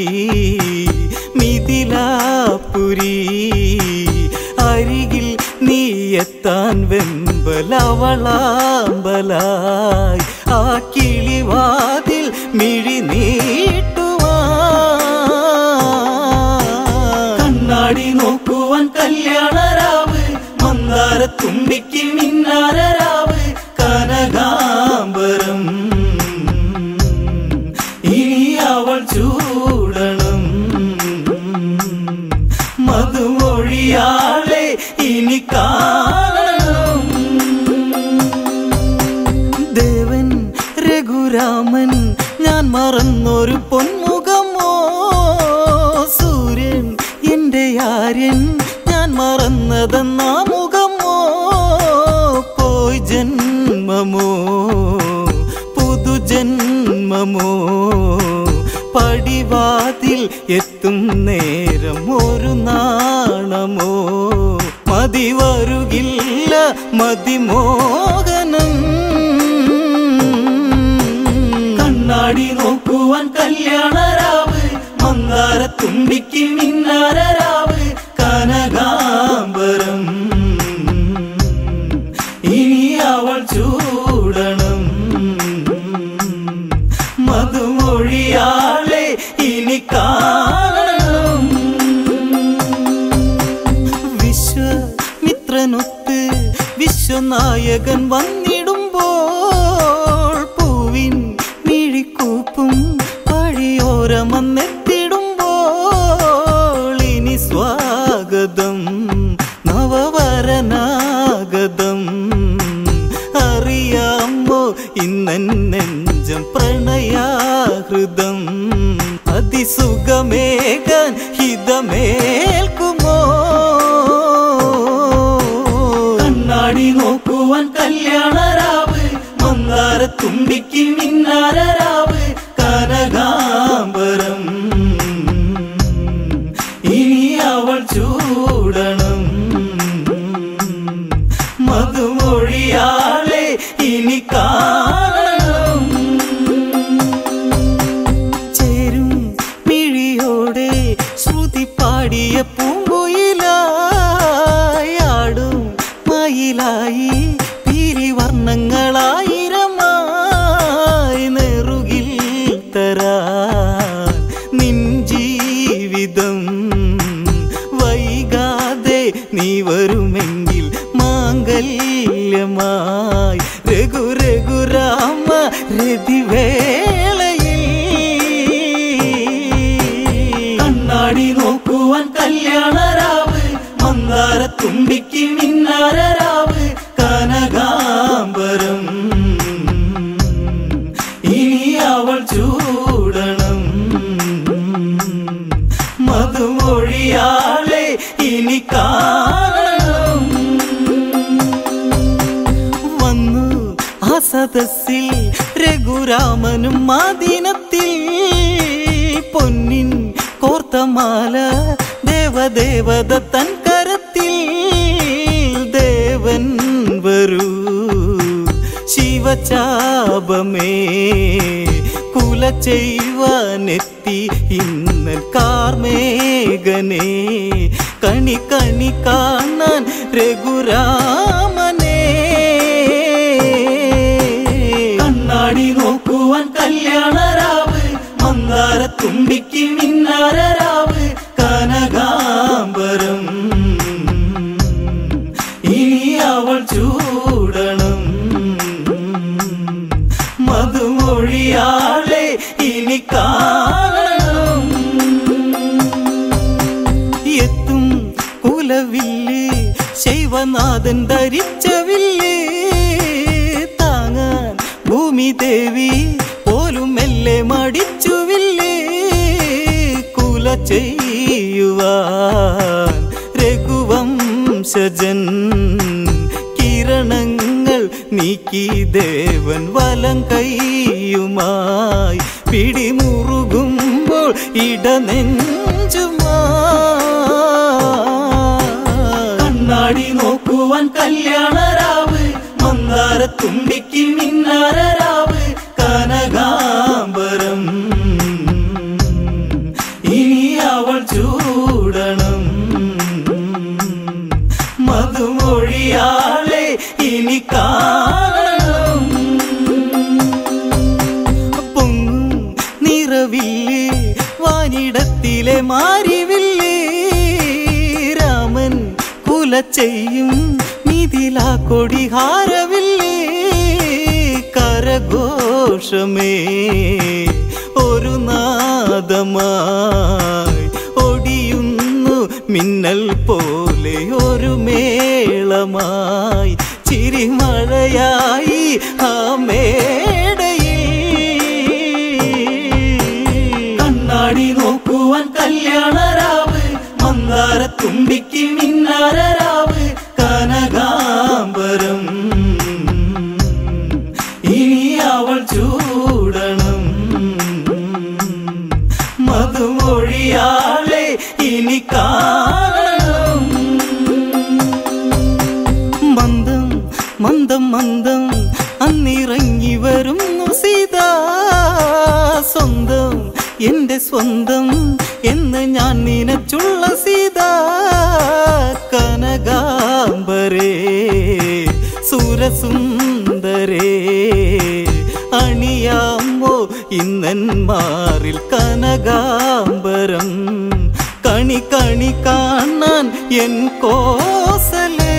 മിഥിലാപുരി അരികിൽ നീ എത്താൻ വെന്ത ചെമ്പലവളാമ്പലായി ആ കിളിവാതിൽ മിഴി കണ്ണാടി നോക്കുവാൻ കല്യാണരാവ് മന്ദാര തുമ്പിക്ക് മിന്നാരരാവ് കനകാംബരം ഇനി അവൾ ചൂടണം മധുമൊഴിയാളെ ഇനി കാണണം ദേവൻ രഘുരാമൻ ഞാൻ മറന്നൊരു പൊന്മുഖമോ സൂര്യൻ എന്റെ ആര്യൻ ഞാൻ മറന്നതെന്നാ മുഖമോ പോയി ജന്മമോ പുതുജന്മമോ പടിവാതിൽ എത്തും നേരം ഒരു നാണമോ മതി വരുകില്ല മതിമോഹനം കണ്ണാടി നോക്കുവാൻ കല്യാണരാവ് മന്ദാര തുമ്പിക്ക് മിന്നാരരാവ് കനകാംബരം ഇനി അവൾ ചൂടണം മധുമൊഴിയാളെ ഇനി കാണണം വിശ്വമിത്രനൊത്ത് വിശ്വനായകൻ വന്നിടുമ്പോൾ പൂവിൻ മിഴിക്കൂപ്പും വഴിയോരമന്നെത്തിടുമ്പോൾ ഇനി സ്വാഗതം നവവരനാഗതം അറിയാമോ ഇന്നൻ നെഞ്ചം പ്രണയാഹൃദം അതിസുഖമേകാൻ ഹിതമേൽക്കുമോ കണ്ണാടി നോക്കുവാൻ കല്യാണരാവ് മന്ദാര തുമ്പിക്ക് മിന്നാരരാവ് കനകാംബരം ഇനി അവൾ ചൂടണം മധുമൊഴിയാളെ ഇനി കാണണം ചേരും മിഴിയോടെ ശ്രുതി പാടിയ പൂങ്കുയിലായാടും മയിലായി പിരിവർണ്ണങ്ങളായിരമായി നെറുകിൽ തരാൻ നിൻ ജീവിതം വൈകാതെ നീ വരുമെങ്കിൽ മാംഗല്യമായി രഘു രഘുരാമ രതിവേളയിൽ കണ്ണാടി നോക്കുവാൻ കല്യാണരാവ് മന്ദാര തുമ്പിക്ക് മിന്നാരരാവ് കനകാംബരം ഇനി അവൾ ചൂടണം മധുമൊഴിയാളെ ഇനി കാണണം വന്നു ആ സദസ്സിൽ രഘുരാമനും മാദിനത്തിൽ പൊന്നിൻ കോർത്തമാല ദേവദേവത തൻ കരത്തിൽ ദേവൻ വരൂ ശിവചാപമേ കുല ചെയ്യുവാനെത്തി ഇന്നൽ കാർമേഘനെ കണി കണി കാണാൻ രഘുരാമനെ കണ്ണാടി നോക്കുവാൻ കല്യാണരാവ് മന്ദാര തുമ്പിക്ക് മിന്നാരരാവ് കനകാംബരം ഇനി അവൾ ചൂടണം മധുമൊഴിയാളെ ഇനി കാണണം എത്തും കുലവില്ല് ശൈവനാഥൻ ധരിച്ച വില്ല് താങ്ങാൻ ഭൂമി ദേവി പോലും മെല്ലെ മടിച്ചു വില്ല് കുല ചെയ്യുവാൻ രഘുവംശജൻ കിരണങ്ങൾ നീക്കി ദേവൻ വലം കൈയുമായി പിടിമുറുകുമ്പോൾ ഇടനെഞ്ചുമായി കണ്ണാടി നോക്കുവാൻ കല്യാണരാവ് മന്ദാര തുമ്പിക്ക് മിന്നാരരാവ് കനകാംബരം ഇനി അവൾ ചൂടണം മധുമൊഴിയാളെ ഇനി മാരിവില്ലേ രാമൻ കുല ചെയ്യും മിഥില കൊടിഹാരവില്ലേ കരഘോഷമേ ഒരു നാദമായി ഒടിയുന്നു മിന്നൽ പോലെ ഒരു മേളമായി ചിരിമഴയായി ആ മേടയിൽ കണ്ണാടി നോക്കുവാൻ കല്യാണരാവ് മന്ദാര തുമ്പിക്ക് മിന്നാരരാവ് കനകാംബരം ഇനി അവൾ ചൂടണം മധുമൊഴിയാളെ ഇനി കാണണം മന്ദം മന്ദം മന്ദം അന്നിറങ്ങി വരുന്നു സീത സ്വന്തം എന്റെ സ്വന്തം എന്ന് ഞാൻ നിനച്ചുള്ള സീത കനകാംബരേ സുരസുന്ദരേ അണിയാമോ ഇന്നന്മാറിൽ കനകാംബരം കണി കണി കാണാൻ എൻ കോസലേ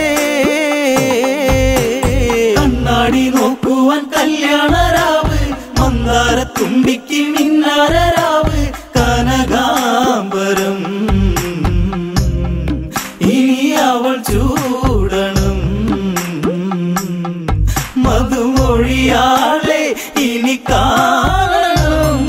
കണ്ണാടി നോക്കുവാൻ കല്യാണരാവ് മന്ദാര തുമ്പിക്ക് മിന്നാരരാവ് കനകാംബരം ഇനി അവൾ ചൂടണം മധുമൊഴിയാളെ ഇനി കാണണം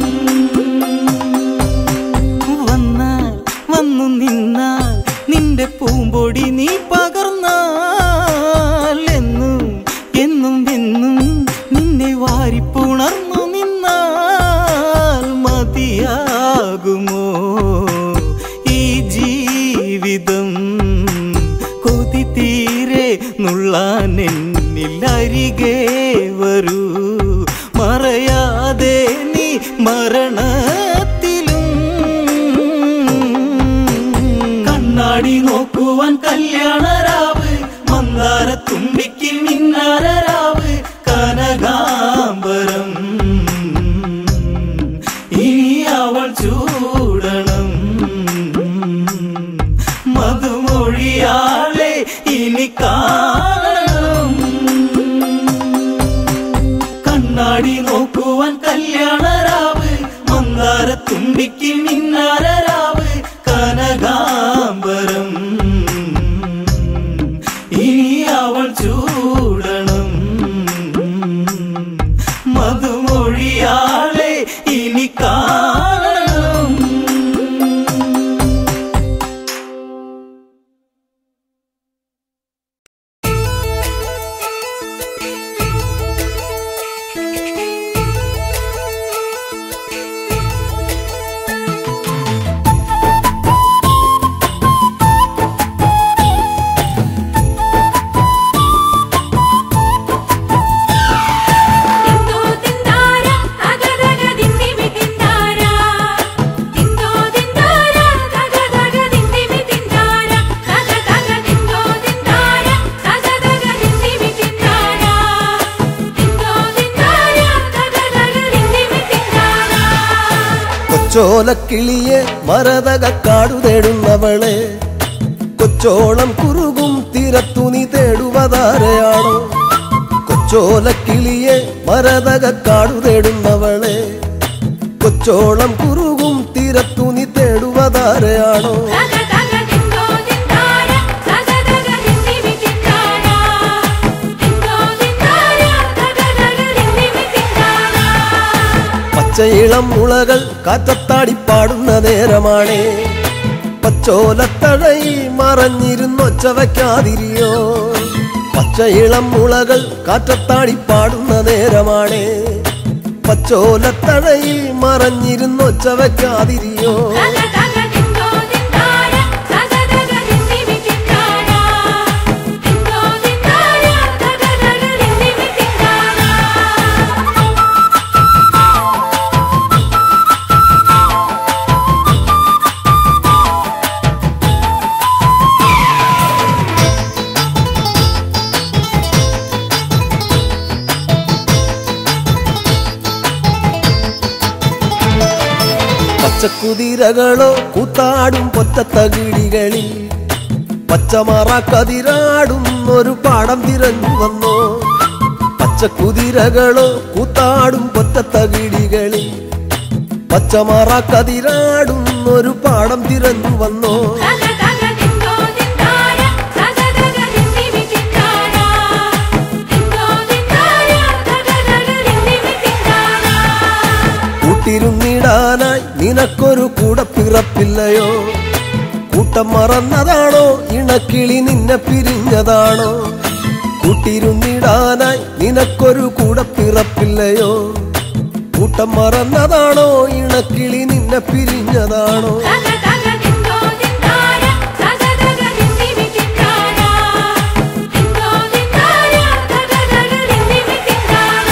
വന്നാൽ വന്നു നിന്നാൽ നിന്റെ പൂമ്പൊടി നീ പകർന്നാൽ എന്നും എന്നും എന്നും നിന്നെ വാരിപ്പുണർന്നു നിന്നാൽ മതിയാകുമോ ഈ ജീവിതം കൊതി തീരെ നുള്ളാൻ എന്നിൽ അരികെ വരൂ മറയാതെ നീ മരണത്തിലും കണ്ണാടി നോക്കുവാൻ കല്യാണരാവ് മന്ദാര തുമ്പിക്ക് മിന്നാരരാവ് കനകാംബരം ഇനി അവൾ ചൂടണം മധുമൊഴിയാളെ ഇനി കാണണം കണ്ണാടി നോക്കുവാൻ കല്യാണരാവ് മന്ദാര തുമ്പിക്ക് മിന്നാരരാവ് കനകാംബരം ഇനി അവൾ ചൂടണം മധുമൊഴിയാളെ ഇനി കാണണം തിന്തോ തിന്താര തകതക ദിന്ദിമി തിന്താര തിന്തോ തിന്താര തകതക ദിന്ദിമി തിന്താര തകതക തിന്തോ തിന്താര തകതക ദിന്ദിമി തിന്താര തിന്തോ തിന്താര തകതക ദിന്ദിമി തിന്താര കൊച്ചോലക്കിളിയെ മരതക കാടു തേടുന്നവളെ കൊച്ചോളം കുറുകും തീരത്തു നീ തേടുവതാരയാണോ കൊച്ചോലക്കിളിയെ മരതക കാടു തേടുന്നവളെ കൊച്ചോളം കുറുകും തീരത്തു നീ തേടുവതാരയാണോ തകതക തിന്തോ തിന്താര തകതക ദിന്ദിമി തിന്താര തിന്തോ തിന്താര തകതക ദിന്ദിമി തിന്താര പച്ചയിളം മുളകൾ കാറ്റത്താടി പാടുന്ന നേരമാണേ പച്ചോലത്തഴയി മറഞ്ഞിരുന്നൊച്ച വയ്ക്കാതിരിയോ പച്ചയിളം മുളകൾ കാറ്റത്താടി പാടുന്ന നേരമാണേ പച്ചോലത്തഴയി മറഞ്ഞിരുന്നൊച്ച വയ്ക്കാതിരിയോ തകതക തിന്തോ തിന്താര തകതക ദിന്ദിമി തിന്താര തിന്തോ തിന്താര തകതക ദിന്ദിമി തിന്താര പച്ചക്കുതിരകളോ കൂത്താടും പൊറ്റത്തകിടികളിൽ പച്ചമറ കതിരാടും ഒരു പാടം തിരഞ്ഞു വന്നോ പച്ചക്കുതിരകളോ കൂത്താടും പൊറ്റത്തകിടികളിൽ പച്ചമറ കതിരാടും ഒരു പാടം തിരഞ്ഞു വന്നോ തക തക ദിന്തോ ദിന്താര തക തക ദിന്ദിമി തിന്താര ദിന്തോ ദിന്താര തക തക ദിന്ദിമി തിന്താര കൂട്ടിരുന്നിടാനായി നിനക്കൊരു കൂടെ പിറപ്പില്ലയോ കൂട്ടം മറന്നതാണോ ഇണക്കിളി നിന്നെ പിരിഞ്ഞതാണോ കൂട്ടിരുന്നിടാനായി നിനക്കൊരു കൂടെ പിറപ്പില്ലയോ കൂട്ടം മറന്നതാണോ ഇണക്കിളി നിന്നെ പിരിഞ്ഞതാണോ തക തക ദിന്തോ ദിന്താര തക തക ദിന്ദിമി തിന്താര ദിന്തോ ദിന്താര തക തക ദിന്ദിമി തിന്താര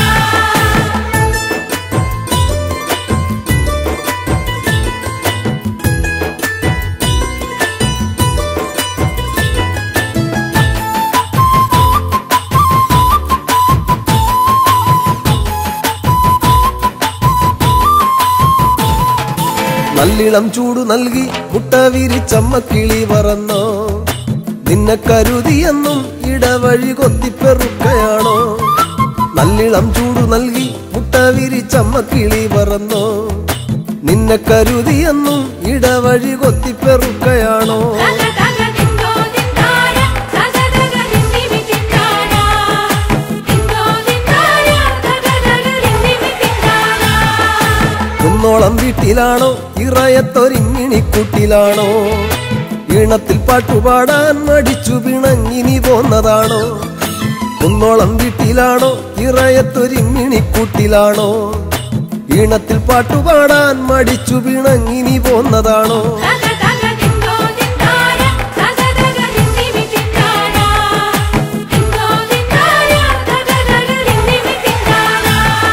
നല്ലിളം ചൂടു നൽകി മുട്ട വിരിച്ചമ്മ കിളി പറന്നോ നിന്നെ കരുതിയെന്നും ഇടവഴി കൊത്തിപ്പെറുക്കയാണോ നല്ലിളം ചൂടു നൽകി മുട്ട വിരിച്ചമ്മ കിളി പറന്നോ നിന്നെ കരുതിയെന്നും ഇടവഴി കൊത്തിപ്പെറുക്കയാണോ തക തക ദിന്തോ ദിന്താര തക തക ദിന്ദിമി തിന്താര ദിന്തോ ദിന്താര തക തക ദിന്ദിമി തിന്താര കുന്നോളം വീട്ടിലാണോ ഇറയത്തൊരിങ്ങിണിക്കൂട്ടിലാണോ ഈണത്തിൽ പാട്ടുപാടാൻ മടിച്ചു പിണങ്ങിനി പോന്നതാണോ കുന്നോളം വീട്ടിലാണോ ഇറയത്തൊരിങ്ങിണിക്കൂട്ടിലാണോ ഈണത്തിൽ പാട്ടുപാടാൻ മടിച്ചു പിണങ്ങിനി പോന്നതാണോ തക തക ദിന്തോ ദിന്താര തക തക ദിന്ദിമി തിന്താര ദിന്തോ ദിന്താര തക തക ദിന്ദിമി തിന്താര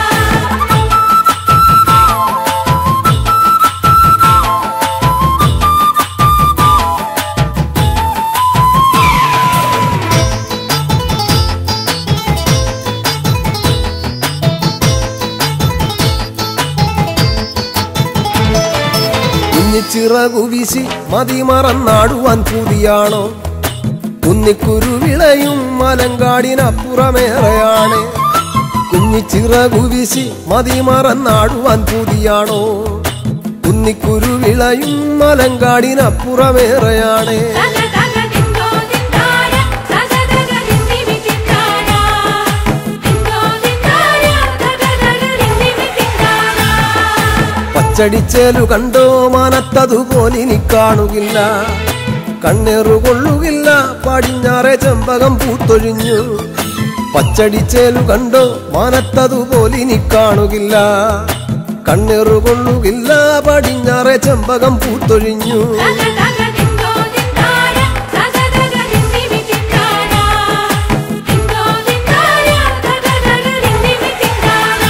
കുഞ്ഞിച്ചിറകു വീശി മതി മറന്നാടുവാൻ പൂതിയാണോ കുന്നിക്കുരുവിളയും മലങ്കാടിനപ്പുറമേറെയാണ് കുഞ്ഞിച്ചിറകു വീശി മതി മറന്നാടുവാൻ പൂതിയാണോ കുന്നിക്കുരുവിളയും മലങ്കാടിനപ്പുറമേറെയാണ് തക തക ദിന്തോ ദിന്താര തക തക ദിന്ദിമി തിന്താര ദിന്തോ ദിന്താര തക തക ദിന്ദിമി തിന്താര പച്ചടിച്ചേലു കണ്ടോ മാനത്തതുപോലിനി കാണുകില്ല കണ്ണേറു കൊള്ളുകില്ല പടിഞ്ഞാറെ ചെമ്പകം പൂത്തൊഴിഞ്ഞു പച്ചടിച്ചേലു കണ്ടോ മാനത്തതുപോലിനി കാണുകില്ല കണ്ണേറു കൊള്ളുകില്ല പടിഞ്ഞാറെ ചെമ്പകം പൂത്തൊഴിഞ്ഞു തക തക ദിന്തോ ദിന്താര തക തക ദിന്ദിമി തിന്താര ദിന്തോ ദിന്താര തക തക ദിന്ദിമി തിന്താര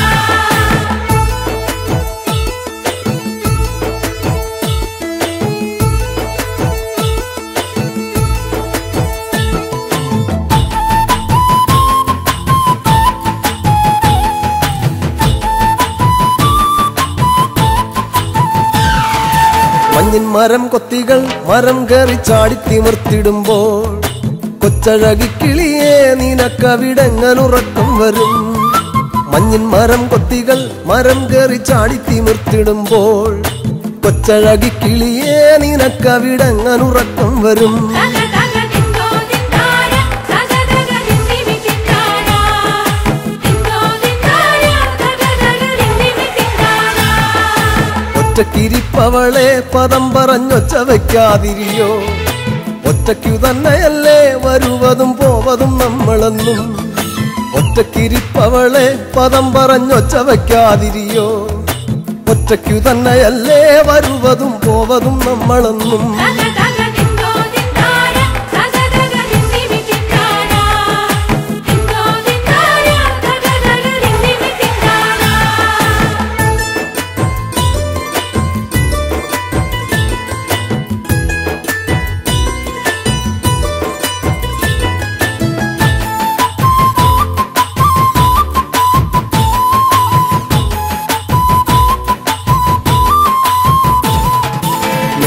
മഞ്ഞിൻ മരം കൊത്തികൾ മരം കയറി ചാടി തിമിർത്തിടുമ്പോൾ കൊച്ചഴകിക്കിളിയെ നിനക്കവിടെങ്ങനുറക്കം വരും മഞ്ഞിൻ മരം കൊത്തികൾ മരം കയറി ചാടി തിമിർത്തിടുമ്പോൾ കൊച്ചഴകിക്കിളിയെ നിനക്കവിടെങ്ങനുറക്കം വരും തക തക ദിന്തോ ദിന്താര തക തക ദിന്ദിമി തിന്താര ദിന്തോ ദിന്താര തക തക ദിന്ദിമി തിന്താര ഒറ്റക്കിരിപ്പവളെ പദം പറഞ്ഞൊച്ച വയ്ക്കാതിരിയോ ഒറ്റയ്ക്കു തന്നെയല്ലേ വരുവതും പോവതും നമ്മളെന്നും ഒറ്റക്കിരിപ്പവളെ പദം പറഞ്ഞൊച്ച വയ്ക്കാതിരിയോ ഒറ്റയ്ക്കു തന്നെയല്ലേ വരുവതും പോവതും നമ്മളെന്നും തക തക ദിന്തോ ദിന്താര തക തക ദിന്ദിമി തിന്താര ദിന്തോ ദിന്താര തക തക ദിന്ദിമി തിന്താര ും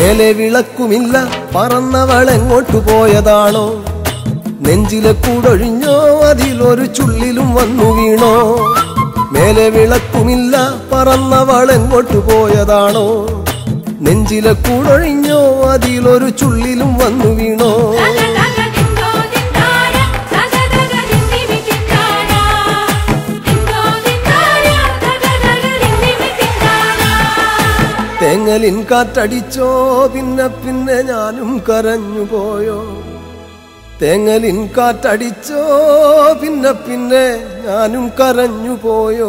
മേലെ വിളക്കുമില്ല പറന്നവൾ എങ്ങോട്ടു പോയതാണോ നെഞ്ചിലെ കൂടൊഴിഞ്ഞോ അതിലൊരു ചുള്ളിലും വന്നു വീണോ മേലെ വിളക്കുമില്ല പറന്നവൾ എങ്ങോട്ടു പോയതാണോ നെഞ്ചിലെ കൂടൊഴിഞ്ഞോ അതിലൊരു ചുള്ളിലും വന്നു വീണോ തക തക ദിന്തോ ദിന്താര തക തക ദിന്ദിമി ദിന്താര ദിന്തോ ദിന്താര തക തക ദിന്ദിമി ദിന്താര തേങ്ങലിൻ കാറ്റടിച്ചോ പിന്നെ പിന്നെ ഞാനും കരഞ്ഞു പോയോ തേങ്ങലിൻ കാറ്റടിച്ചോ പിന്നെ പിന്നെ ഞാനും കരഞ്ഞു പോയോ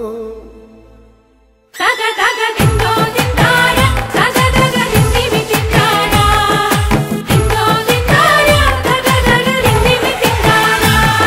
തക തക ദിന്തോ ദിന്താര തക തക ദിന്ദിമി ദിന്താര ദിന്തോ ദിന്താര തക തക ദിന്ദിമി ദിന്താര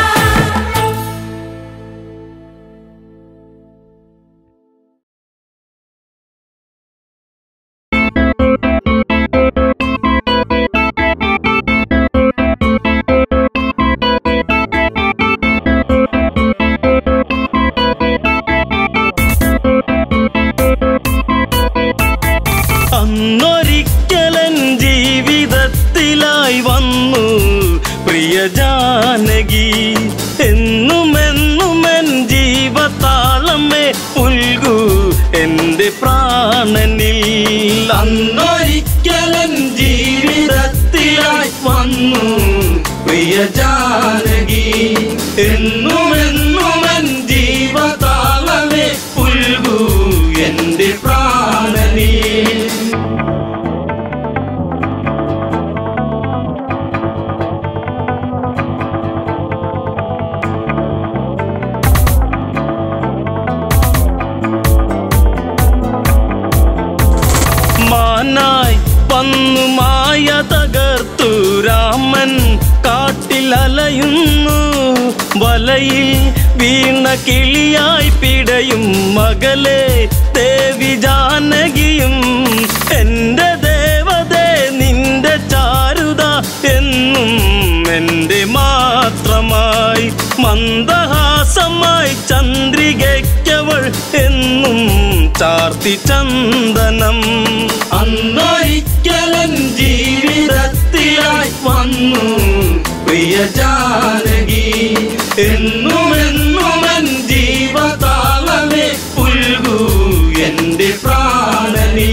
അന്നൊരിക്കലൻ ജീവിതത്തിലായി വന്നു പ്രിയ ജാനകി എന്നും എന്നും എൻ ജീവതാളമേ പുൽകൂ എന്റെ പ്രാണനിൽ അന്നൊരിക്കലൻ ജീവിതത്തിലായി വന്നു പ്രിയ ജാനകി എന്നും എന്നും എൻ ജീവതാളമേ പുൽകൂ എന്റെ പ്രാണനിൽ മാനായി വന്നു മായ തകർത്തു രാമൻ കാട്ടിലലയുന്നു വലയിൽ വീണ കിളിയായി പിടയും മകളെ ദേവി ജാനകിയും എന്റെ ദേവതേ നിന്റെ ചാരുത എന്നും എന്റെ മാത്രമായി മന്ദഹാസമായി ചന്ദ്രികയ്ക്കവൾ എന്നും ചാർത്തി ചന്ദനം അന്നൊരിക്കലൻ ജീവിതത്തിലായി വന്നു പ്രിയ ജാനകി എന്നും എന്നും എൻ ജീവതാളമേ പുൽകൂ എന്റെ പ്രാണനീ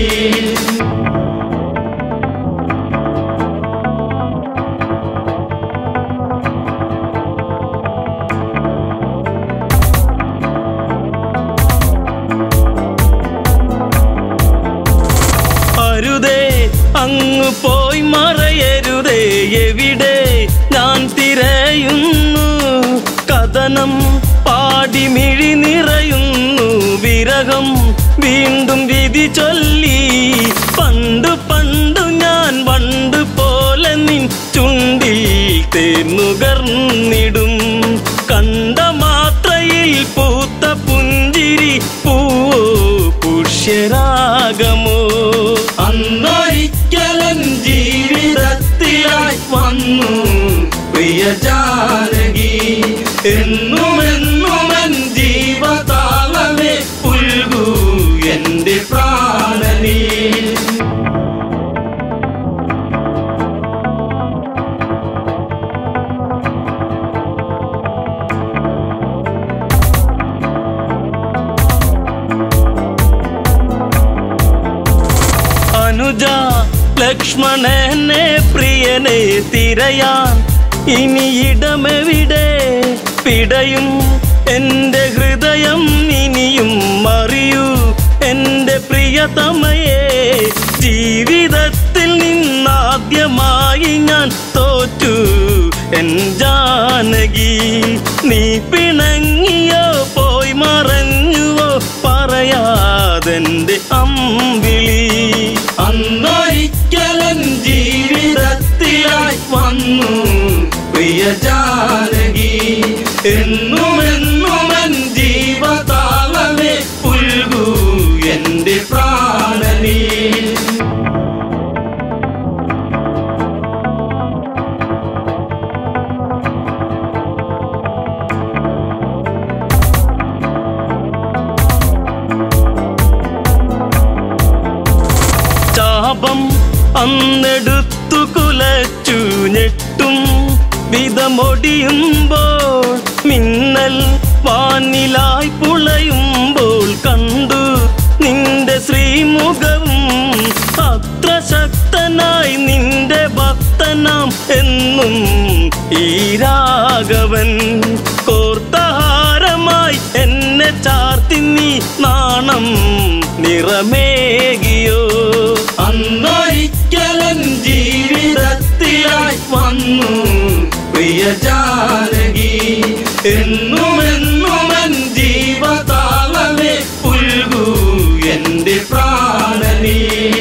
അരുതേ അങ്ങ് പോയി മറയരുതേ എവിടെ ഞാൻ തിരയുന്നു കഥനം പാടി മിഴി നിറയുന്നു വിരഹം വീണ്ടും വിധി ചൊല്ലി പണ്ട് പണ്ടു ഞാൻ പണ്ട് പോലെ നിൻ ചുണ്ടിൽ തേന്നുകർന്നിടും കണ്ട മാത്രയിൽ പൂത്ത പുഞ്ചിരി പൂവോ പുഷ്യരാഗമോ അന്നൊരിക്കലൻ ജീവിതത്തിലായി വന്നു പ്രിയ ജാനകി എന്നും എന്നും എൻ ജീവതാളമേ പുൽകൂ എന്റെ പ്രാണനീ അനുജ ലക്ഷ്മണനെ പ്രിയനെ തിരയാൻ ഇനി ഇടമെവിടെ പിടയും എന്റെ ഹൃദയം ഇനിയും അറിയൂ എന്റെ പ്രിയതമയെ ജീവിതത്തിൽ നിന്നാദ്യമായി ഞാൻ തോറ്റു എൻ ജാനകി നീ പിണങ്ങിയോ പോയി മറഞ്ഞുവോ പറയാതെന്റെ അമ്പിളി അന്നൊരിക്കലൻ ജീവിതത്തിലായി വന്നു പ്രിയ ജാനകി എന്നും എന്നും എൻ ജീവതാളമേ പുൽകൂ എന്റെ പ്രാണനീ ശാപം അന്നെടുത്തു കുലച്ചു ഞെട്ടും വിധമൊടിയുമ്പോൾ മിന്നൽ വാനിലായി പുളയുമ്പോൾ കണ്ടു നിന്റെ ശ്രീമുഖവും അത്ര ശക്തനായി നിന്റെ ഭക്തനാം എന്നും ഈ രാഘവൻ കോർത്തഹാരമായി എന്നെ ചാർത്തി നീ നാണം നിറമേകിയോ അന്നൊരിക്കലൻ ജീവിതത്തിലായി വന്നു പ്രിയ ജാനകി എന്നുമെന്നുമൻ ജീവതാളമേ പുൽകൂ എന്റെ പ്രാണനീ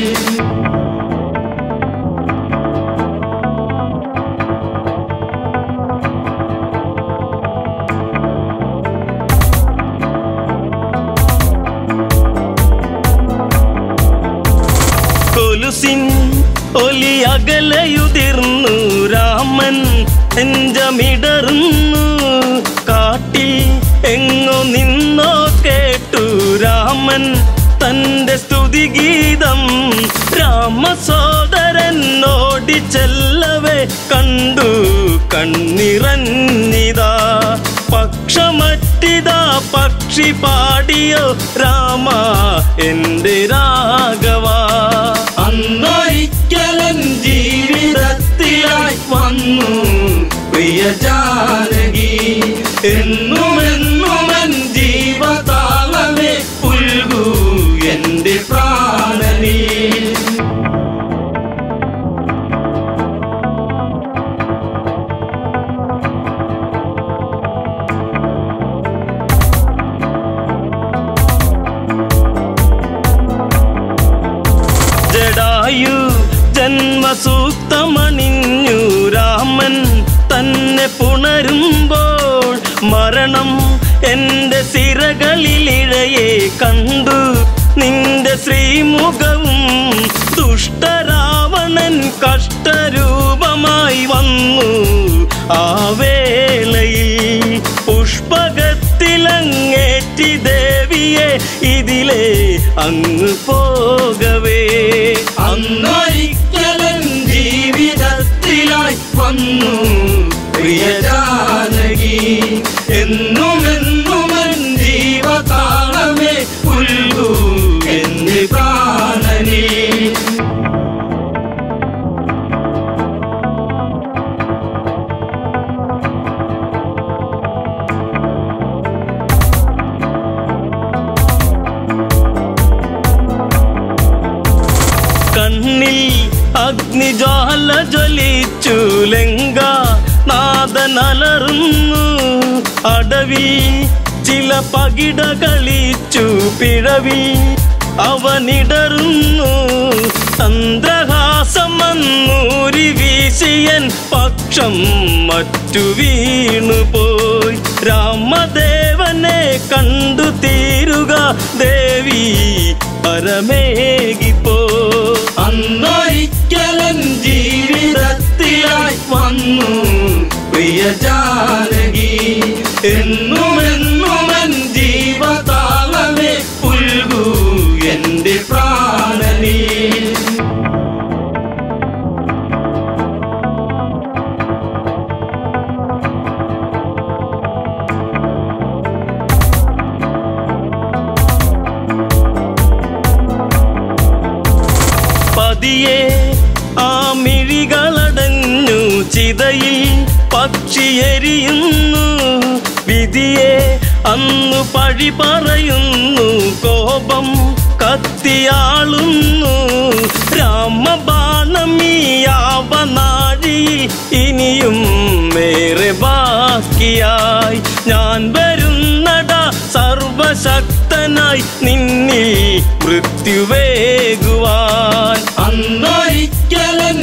കൊലുസിൻ ഒലി അകലയുതിർന്നു രാമൻ നെഞ്ചമിടറുന്നു കാട്ടിൽ എങ്ങോ നിന്നോ കേട്ടു രാമൻ തന്റെ സ്തുതിഗീതം രാമസോദരൻ ഓടി ചെല്ലവേ കണ്ടു കണ്ണിറഞ്ഞിതാ പക്ഷമറ്റിതാ പക്ഷി പാടിയോ രാമ എന്റെ രാഘവ അന്നൊരിക്കലൻ ജീവിതത്തിലായി വന്നു പ്രിയ ജാനകി എന്നുമെന്നുമൻ ജീവതാളമേ പുൽകൂ എന്റെ പ്രാണനീ ജഡായു ജന്മസൂക്തമണിഞ്ഞു രാമൻ തന്നെ പുണരുമ്പോൾ മരണം എന്റെ സിരകളിലിഴയെ കണ്ടു നിന്റെ ശ്രീമുഖവും ദുഷ്ടരാവണൻ കഷ്ടരൂപമായി വന്നു ആ വേളയിൽ പുഷ്പകത്തിലങ്ങേറ്റി ദേവിയെ ഇതിലെ അങ്ങ് പോകവേ അന്നൊരിക്കലൻ ജീവിതത്തിലായി വന്നു പ്രിയ ജാനകി എന്നുമെന്നുമൻ ജീവതാളമേ പുൽകൂ എന്ന് പ്രാണനീ കണ്ണിൽ അഗ്നിജ്വാല ജ്വലിച്ചു ലങ്ക നാദനലറുന്നു അടവിൽ ചില പകിട കളിച്ചു പിഴവിൽ അവനിടറുന്നു ചന്ദ്രഹാസം വന്നൂരി വീശിയൻ പക്ഷം മറ്റു വീണുപോയി രാമദേവനെ കണ്ടു തീരുക ദേവി പരമേകിപ്പോ അന്നൊരിക്കലൻ ജീവിതത്തിലായി വന്നു പ്രിയ ജാനകി എന്നുമെന്നുമൻ ജീവതാളമേ പുൽകൂ എന്റെ പ്രാണനീ പതിയെ ആ മിഴികളടഞ്ഞു ചിതയിൽ പക്ഷിയെരിയുന്നു വിധിയെ അന്നു പഴി പറയുന്നു കോപം കത്തിയാളുന്നു രാമബാണമീയാവനാഴിയിൽ ഇനിയും മേറെ ബാക്കിയായി ഞാൻ വരുന്നട സർവശക്തനായി നിന്നിൽ മൃത്യുവേകുവാൻ അന്നൊരിക്കലൻ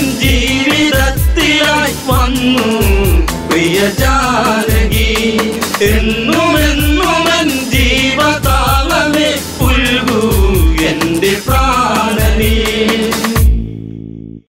ജീവിതത്തിലായി വന്നു പ്രിയ ജാനകി എന്നു